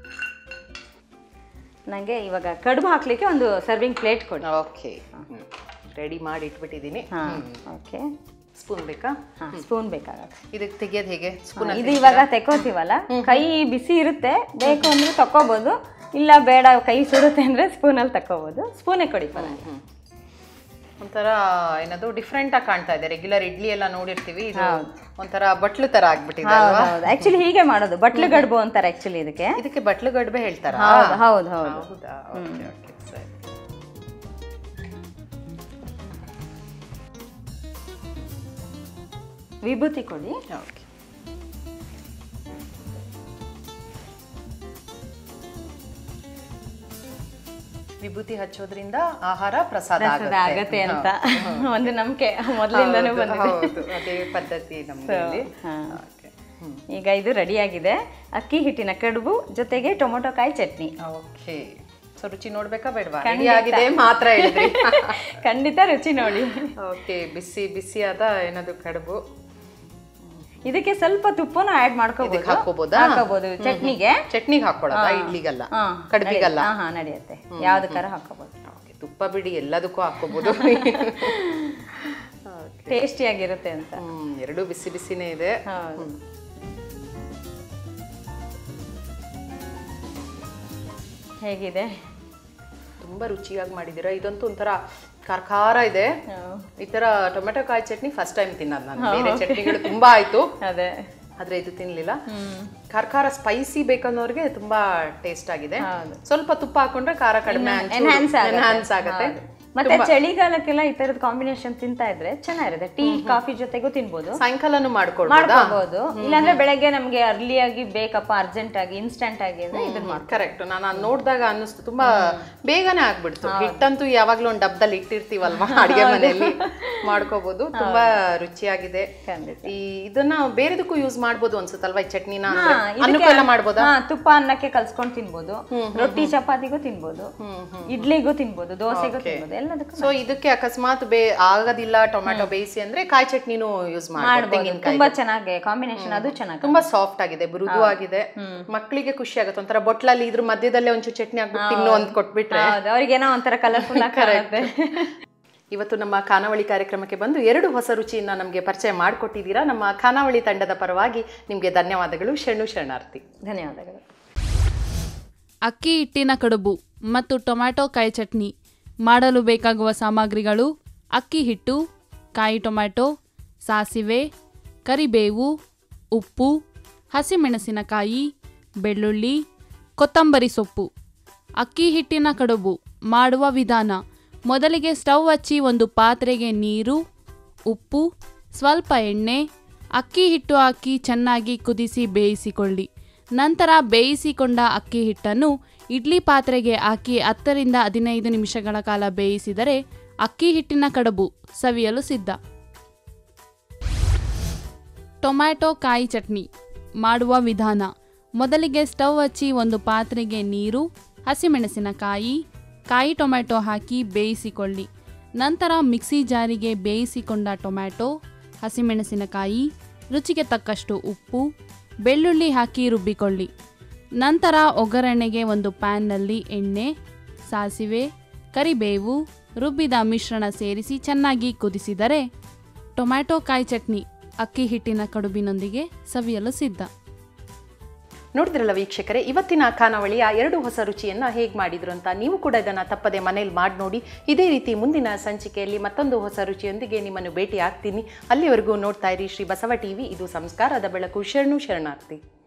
ನಂಗೆ ಇವಾಗ ಕಡುಬು ಹಾಕ್ಲಿಕ್ಕೆ ಒಂದು ಸರ್ವಿಂಗ್ ಪ್ಲೇಟ್ ಕೊಡಿ ಓಕೆ ರೆಡಿ ಮಾಡಿ ಇಟ್ಬಿಟ್ಟಿದ್ದೀನಿ ಹಾ ಓಕೆ ಸ್ಪೂನ್ ಬೇಕಾ ಸ್ಪೂನ್ ಬೇಕಾಗತ್ತೆ ಇದಕ್ಕೆ ತೆಗಿಯೋದು ಹೇಗೆ ಸ್ಪೂನ್ ಇದು ಇವಾಗ ತೆಕ್ಕೋತೀವಲ್ಲ ಕೈ ಬಿಸಿ ಇರುತ್ತೆ ಬೇಕು ಅಂದ್ರೆ ತಕ್ಕೋಬೋದು ಇಲ್ಲ ಬೇಡ ಕೈ ಸುಡುತ್ತೆ ಅಂದ್ರೆ ಸ್ಪೂನಲ್ಲಿ ತಕ್ಕೋಬೋದು ಸ್ಪೂನೇ ಕೊಡಿ ಪರವಾಗಿಲ್ಲ. ಒಂಥರ ಏನದು ಡಿಫ್ರೆಂಟ್ ಆಗಿ ಕಾಣ್ತಾ ಇದೆ ರೆಗ್ಯುಲರ್ ಇಡ್ಲಿ ಎಲ್ಲ ನೋಡಿರ್ತೀವಿ ಇದು ಒಂಥರ ಬಟ್ಲು ತರ ಆಗ್ಬಿಟ್ಟಿದೆ ಹೌದು ಅಲ್ವಾ ಹೌದು ಆಕ್ಚುಲಿ ಹೀಗೆ ಮಾಡೋದು ಬಟ್ಲು ಗಡ್ಬು ಅಂತಾರೆ ಆಕ್ಚುಲಿ ಇದಕ್ಕೆ ಇದಕ್ಕೆ ಬಟ್ಲು ಗಡ್ಬೆ ಹೇಳ್ತಾರ ಹೌದು ಹೌದು ಹೌದು ಹೌದಾ ಓಕೆ ಓಕೆ ಸರಿ ವಿಭೂತಿ ಕೊಡಿ ಓಕೆ ವಿಭೂತಿ ಹಚ್ಚೋದ್ರಿಂದ ಆಹಾರ ಪ್ರಸಾದ ಪ್ರಸಾದ ಆಗತ್ತೆ ಅಂತ ಒಂದು ನಂಬಿಕೆ ಮೊದಲಿಂದನೂ ಹೌದು, ಬಂದಿದೆ ಹೌದು ಅದೇ ಪದ್ಧತಿ ನಮ್ಮಲ್ಲಿ ಹಾ. ಈಗ ಇದು ರೆಡಿ ಆಗಿದೆ ಅಕ್ಕಿ ಹಿಟ್ಟಿನ ಕಡುಬು ಜೊತೆಗೆ ಟೊಮೊಟೊ ಕಾಯಿ ಚಟ್ನಿ ಓಕೆ ಸೊ ರುಚಿ ನೋಡ್ಬೇಕಾ ಬೇಡವಾ ರೆಡಿ ಆಗಿದೆ ಮಾತ್ರ ಹೇಳಿದ್ರಿ ಖಂಡಿತ ರುಚಿ ನೋಡಿ ಓಕೆ ಬಿಸಿ ಬಿಸಿಯಾದ ಏನದು ಕಡುಬು ಇದಕ್ಕೆ ಸ್ವಲ್ಪ ತುಪ್ಪನೂ ಆಡ್ ಇದಕ್ಕೆ ಮಾಡ್ಕೋಬಹುದು ಹಾಕೋಬೋದಾ ಹಾಕೋಬಹುದು ಚಟ್ನಿಗೆ ಚಟ್ನಿಗೆ ಹಾಕೊಳ್ಳೋದಾ ಇಡ್ಲಿಗಲ್ಲ ಹಾ, ಕಡುಬಿಗಲ್ಲ ಹಾ ಹಾ ನಡೆಯುತ್ತೆ ಯಾವ್ದಕ್ಕಾರ ಹಾಕೋಬಹುದು ಓಕೆ ತುಪ್ಪ ಬಿಡಿ ಎಲ್ಲದಕ್ಕೂ ಹಾಕೋಬಹುದು ಟೇಸ್ಟಿಯಾಗಿರುತ್ತೆ ಅಂತ ಹ್ಮ್ ಎರಡು ಬಿಸಿ ಬಿಸಿನೇ ಇದೆ ಹೌದು ಹೇಗಿದೆ ತುಂಬಾ ರುಚಿಯಾಗಿ ಮಾಡಿದ್ದೀರಾ ಇದಂತೂ ಒಂಥರ ಖಾರ ಖಾರ ಇದೆ ಈ ತರ ಟೊಮೆಟೊ ಕಾಯಿ ಚಟ್ನಿ ಫಸ್ಟ್ ಟೈಮ್ ತಿನ್ನೋದು ನಾನು ಬೇರೆ ಚಟ್ನಿಗಳು ತುಂಬಾ ಆಯ್ತು ಅದೇ ಆದ್ರೆ ಇದು ತಿನ್ಲಿಲ್ಲ ಖಾರ ಖಾರ ಸ್ಪೈಸಿ ಬೇಕನ್ನೋರ್ಗೆ ತುಂಬಾ ಟೇಸ್ಟ್ ಆಗಿದೆ ಸ್ವಲ್ಪ ತುಪ್ಪ ಹಾಕೊಂಡ್ರೆ ಖಾರ ಕಡಿಮೆ ಎನ್ಹಾನ್ಸ್ ಎನ್ಹಾನ್ಸ್ ಆಗುತ್ತೆ ಮತ್ತೆ ಚಳಿಗಾಲಕ್ಕೆಲ್ಲ ಈ ತರದ ಕಾಂಬಿನೇಷನ್ ತಿಂತಾ ಇದ್ರೆ ಚೆನ್ನಾಗಿರುತ್ತೆ ಟೀ ಕಾಫಿ ಜೊತೆಗೂ ತಿನ್ಬೋದು ಸಾಯಂಕಾಲನೂ ಮಾಡ್ಕೊಳ್ಬೋದಾ ಮಾಡ್ಕೋಬಹುದು ಇಲ್ಲಾಂದ್ರೆ ಬೆಳಗ್ಗೆ ನಮ್ಗೆ ಅರ್ಲಿ ಆಗಿ ಬೇಕಪ್ಪ ಅರ್ಜೆಂಟ್ ಆಗಿ ಇನ್ಸ್ಟಂಟ್ ಆಗಿ ಅಂದ್ರೆ ಇದನ್ನ ಮಾಡ್ಕೊ ಕರೆಕ್ಟ್ ನಾನು ಅದ್ ನೋಡ್ದಾಗ ಅನ್ನಿಸ್ತು ತುಂಬಾ ಬೇಗನೆ ಆಗ್ಬಿಡ್ತು ಹಿಟ್ಟಂತೂ ಯಾವಾಗ್ಲೂ ಒಂದ್ ಡಬ್ಬದಲ್ಲಿ ಇಟ್ಟಿರ್ತೀವಲ್ವಾ ಅಡಿಗೆ ಮನೆಯಲ್ಲಿ ಮಾಡ್ಕೋಬಹುದು ತುಂಬಾ ರುಚಿಯಾಗಿದೆ ಖಂಡಿತ. ಈ ಇದನ್ನ ಬೇರೆದಕ್ಕೂ ಯೂಸ್ ಮಾಡ್ಬೋದು ಅನ್ಸುತ್ತಲ್ವಾ ಈ ಚಟ್ನಿನ ಹಾ, ಅಂದ್ರೆ ಇದಕ್ಕೆ- ಅನ್ನಕ್ಕೂ ಎಲ್ಲ ಮಾಡ್ಬೋದಾ ಹಾ, ತುಪ್ಪ ಅನ್ನಕ್ಕೆ ಕಲ್ಸ್ಕೊಂಡ್ ತಿನ್ಬೋದು ರೊಟ್ಟಿ ಚಪಾತಿಗೂ ತಿನ್ಬೋದು ಇಡ್ಲಿಗೂ ತಿನ್ಬೋದು ದೋಸೆಗೂ ತಿನ್ಬೋದು ಎಲ್ಲದಕ್ಕೂ ಸೊ ಇದಕ್ಕೆ ಅಕಸ್ಮಾತ್ ಬೇ ಆಗೋದಿಲ್ಲ ಟೊಮ್ಯಾಟೊ ಬೇಯಿಸಿ ಅಂದ್ರೆ ಕಾಯಿ ಚಟ್ನಿನೂ ಯೂಸ್ ಮಾಡ್ಬೋದು ಮಾಡ್ಬೋದು ತೆಂಗಿನಕಾಯಿ ತುಂಬಾ ಚೆನ್ನಾಗಿ ಕಾಂಬಿನೇಷನ್ ಅದು ಚೆನ್ನಾಗಿ ತುಂಬಾ ಸಾಫ್ಟ್ ಆಗಿದೆ ಮೃದು ಆಗಿದೆ ಮಕ್ಕಳಿಗೆ ಖುಷಿ ಆಗುತ್ತೆ ಒಂಥರ ಬೊಟ್ಲಲ್ಲಿ ಇದ್ರ ಮಧ್ಯದಲ್ಲೇ ಒಂಚೂರು ಚಟ್ನಿ ಹಾಕ್ಬಿಟ್ಟು ತಿನ್ನು ಅಂತ ಕೊಟ್ಬಿಟ್ರೆ ಹೌದು ಅವ್ರಿಗೇನೋ ಒಂಥರ ಕಲರ್ಫುಲ್ ಕಾಣುತ್ತೆ ಇವತ್ತು ನಮ್ಮ ಖಾನಾವಳಿ ಕಾರ್ಯಕ್ರಮಕ್ಕೆ ಬಂದು ಎರಡು ಹೊಸ ರುಚಿಯನ್ನ ನಮಗೆ ಪರಿಚಯ ಮಾಡಿಕೊಟ್ಟಿದ್ದೀರಾ ನಮ್ಮ ಖಾನಾವಳಿ ತಂಡದ ಪರವಾಗಿ ನಿಮಗೆ ಧನ್ಯವಾದಗಳು ಶರಣು ಶರಣಾರ್ಥಿ ಧನ್ಯವಾದಗಳು ಅಕ್ಕಿ ಹಿಟ್ಟಿನ ಕಡುಬು ಮತ್ತು ಟೊಮ್ಯಾಟೊ ಕಾಯಿ ಚಟ್ನಿ ಮಾಡಲು ಬೇಕಾಗುವ ಸಾಮಗ್ರಿಗಳು ಅಕ್ಕಿ ಹಿಟ್ಟು ಕಾಯಿ ಟೊಮ್ಯಾಟೊ ಸಾಸಿವೆ ಕರಿಬೇವು ಉಪ್ಪು ಹಸಿಮೆಣಸಿನಕಾಯಿ ಬೆಳ್ಳುಳ್ಳಿ ಕೊತ್ತಂಬರಿ ಸೊಪ್ಪು ಅಕ್ಕಿ ಹಿಟ್ಟಿನ ಕಡುಬು ಮಾಡುವ ವಿಧಾನ ಮೊದಲಿಗೆ ಸ್ಟವ್ ಹಚ್ಚಿ ಒಂದು ಪಾತ್ರೆಗೆ ನೀರು ಉಪ್ಪು ಸ್ವಲ್ಪ ಎಣ್ಣೆ ಅಕ್ಕಿ ಹಿಟ್ಟು ಹಾಕಿ ಚೆನ್ನಾಗಿ ಕುದಿಸಿ ಬೇಯಿಸಿಕೊಳ್ಳಿ ನಂತರ ಬೇಯಿಸಿಕೊಂಡ ಅಕ್ಕಿ ಹಿಟ್ಟನ್ನು ಇಡ್ಲಿ ಪಾತ್ರೆಗೆ ಹಾಕಿ ಹತ್ತರಿಂದ ಹದಿನೈದು ನಿಮಿಷಗಳ ಕಾಲ ಬೇಯಿಸಿದರೆ ಅಕ್ಕಿ ಹಿಟ್ಟಿನ ಕಡುಬು ಸವಿಯಲು ಸಿದ್ಧ ಟೊಮ್ಯಾಟೊ ಕಾಯಿ ಚಟ್ನಿ ಮಾಡುವ ವಿಧಾನ ಮೊದಲಿಗೆ ಸ್ಟವ್ ಹಚ್ಚಿ ಒಂದು ಪಾತ್ರೆಗೆ ನೀರು ಹಸಿಮೆಣಸಿನಕಾಯಿ ಕಾಯಿ ಟೊಮ್ಯಾಟೊ ಹಾಕಿ ಬೇಯಿಸಿಕೊಳ್ಳಿ ನಂತರ ಮಿಕ್ಸಿ ಜಾರಿಗೆ ಬೇಯಿಸಿಕೊಂಡ ಟೊಮ್ಯಾಟೊ ಹಸಿಮೆಣಸಿನಕಾಯಿ ರುಚಿಗೆ ತಕ್ಕಷ್ಟು ಉಪ್ಪು ಬೆಳ್ಳುಳ್ಳಿ ಹಾಕಿ ರುಬ್ಬಿಕೊಳ್ಳಿ ನಂತರ ಒಗ್ಗರಣೆಗೆ ಒಂದು ಪ್ಯಾನ್ನಲ್ಲಿ ಎಣ್ಣೆ ಸಾಸಿವೆ ಕರಿಬೇವು ರುಬ್ಬಿದ ಮಿಶ್ರಣ ಸೇರಿಸಿ ಚೆನ್ನಾಗಿ ಕುದಿಸಿದರೆ ಟೊಮ್ಯಾಟೊ ಕಾಯಿ ಚಟ್ನಿ ಅಕ್ಕಿ ಹಿಟ್ಟಿನ ಕಡುಬಿನೊಂದಿಗೆ ಸವಿಯಲು ಸಿದ್ಧ ನೋಡಿದ್ರಲ್ಲ ವೀಕ್ಷಕರೇ ಇವತ್ತಿನ ಖಾನಾವಳಿಯ ಎರಡು ಹೊಸ ರುಚಿಯನ್ನ ಹೇಗೆ ಮಾಡಿದ್ರು ಅಂತ ನೀವು ಕೂಡ ಇದನ್ನ ತಪ್ಪದೆ ಮನೇಲಿ ಮಾಡಿ ನೋಡಿ ಇದೇ ರೀತಿ ಮುಂದಿನ ಸಂಚಿಕೆಯಲ್ಲಿ ಮತ್ತೊಂದು ಹೊಸ ರುಚಿಯೊಂದಿಗೆ ನಿಮ್ಮನ್ನು ಭೇಟಿ ಆಗ್ತೀನಿ ಅಲ್ಲಿವರೆಗೂ ನೋಡ್ತಾ ಇರಿ ಶ್ರೀ ಬಸವ ಟಿವಿ ಇದು ಸಂಸ್ಕಾರದ ಬೆಳಕು ಶರಣು ಶರಣಾರ್ಥಿ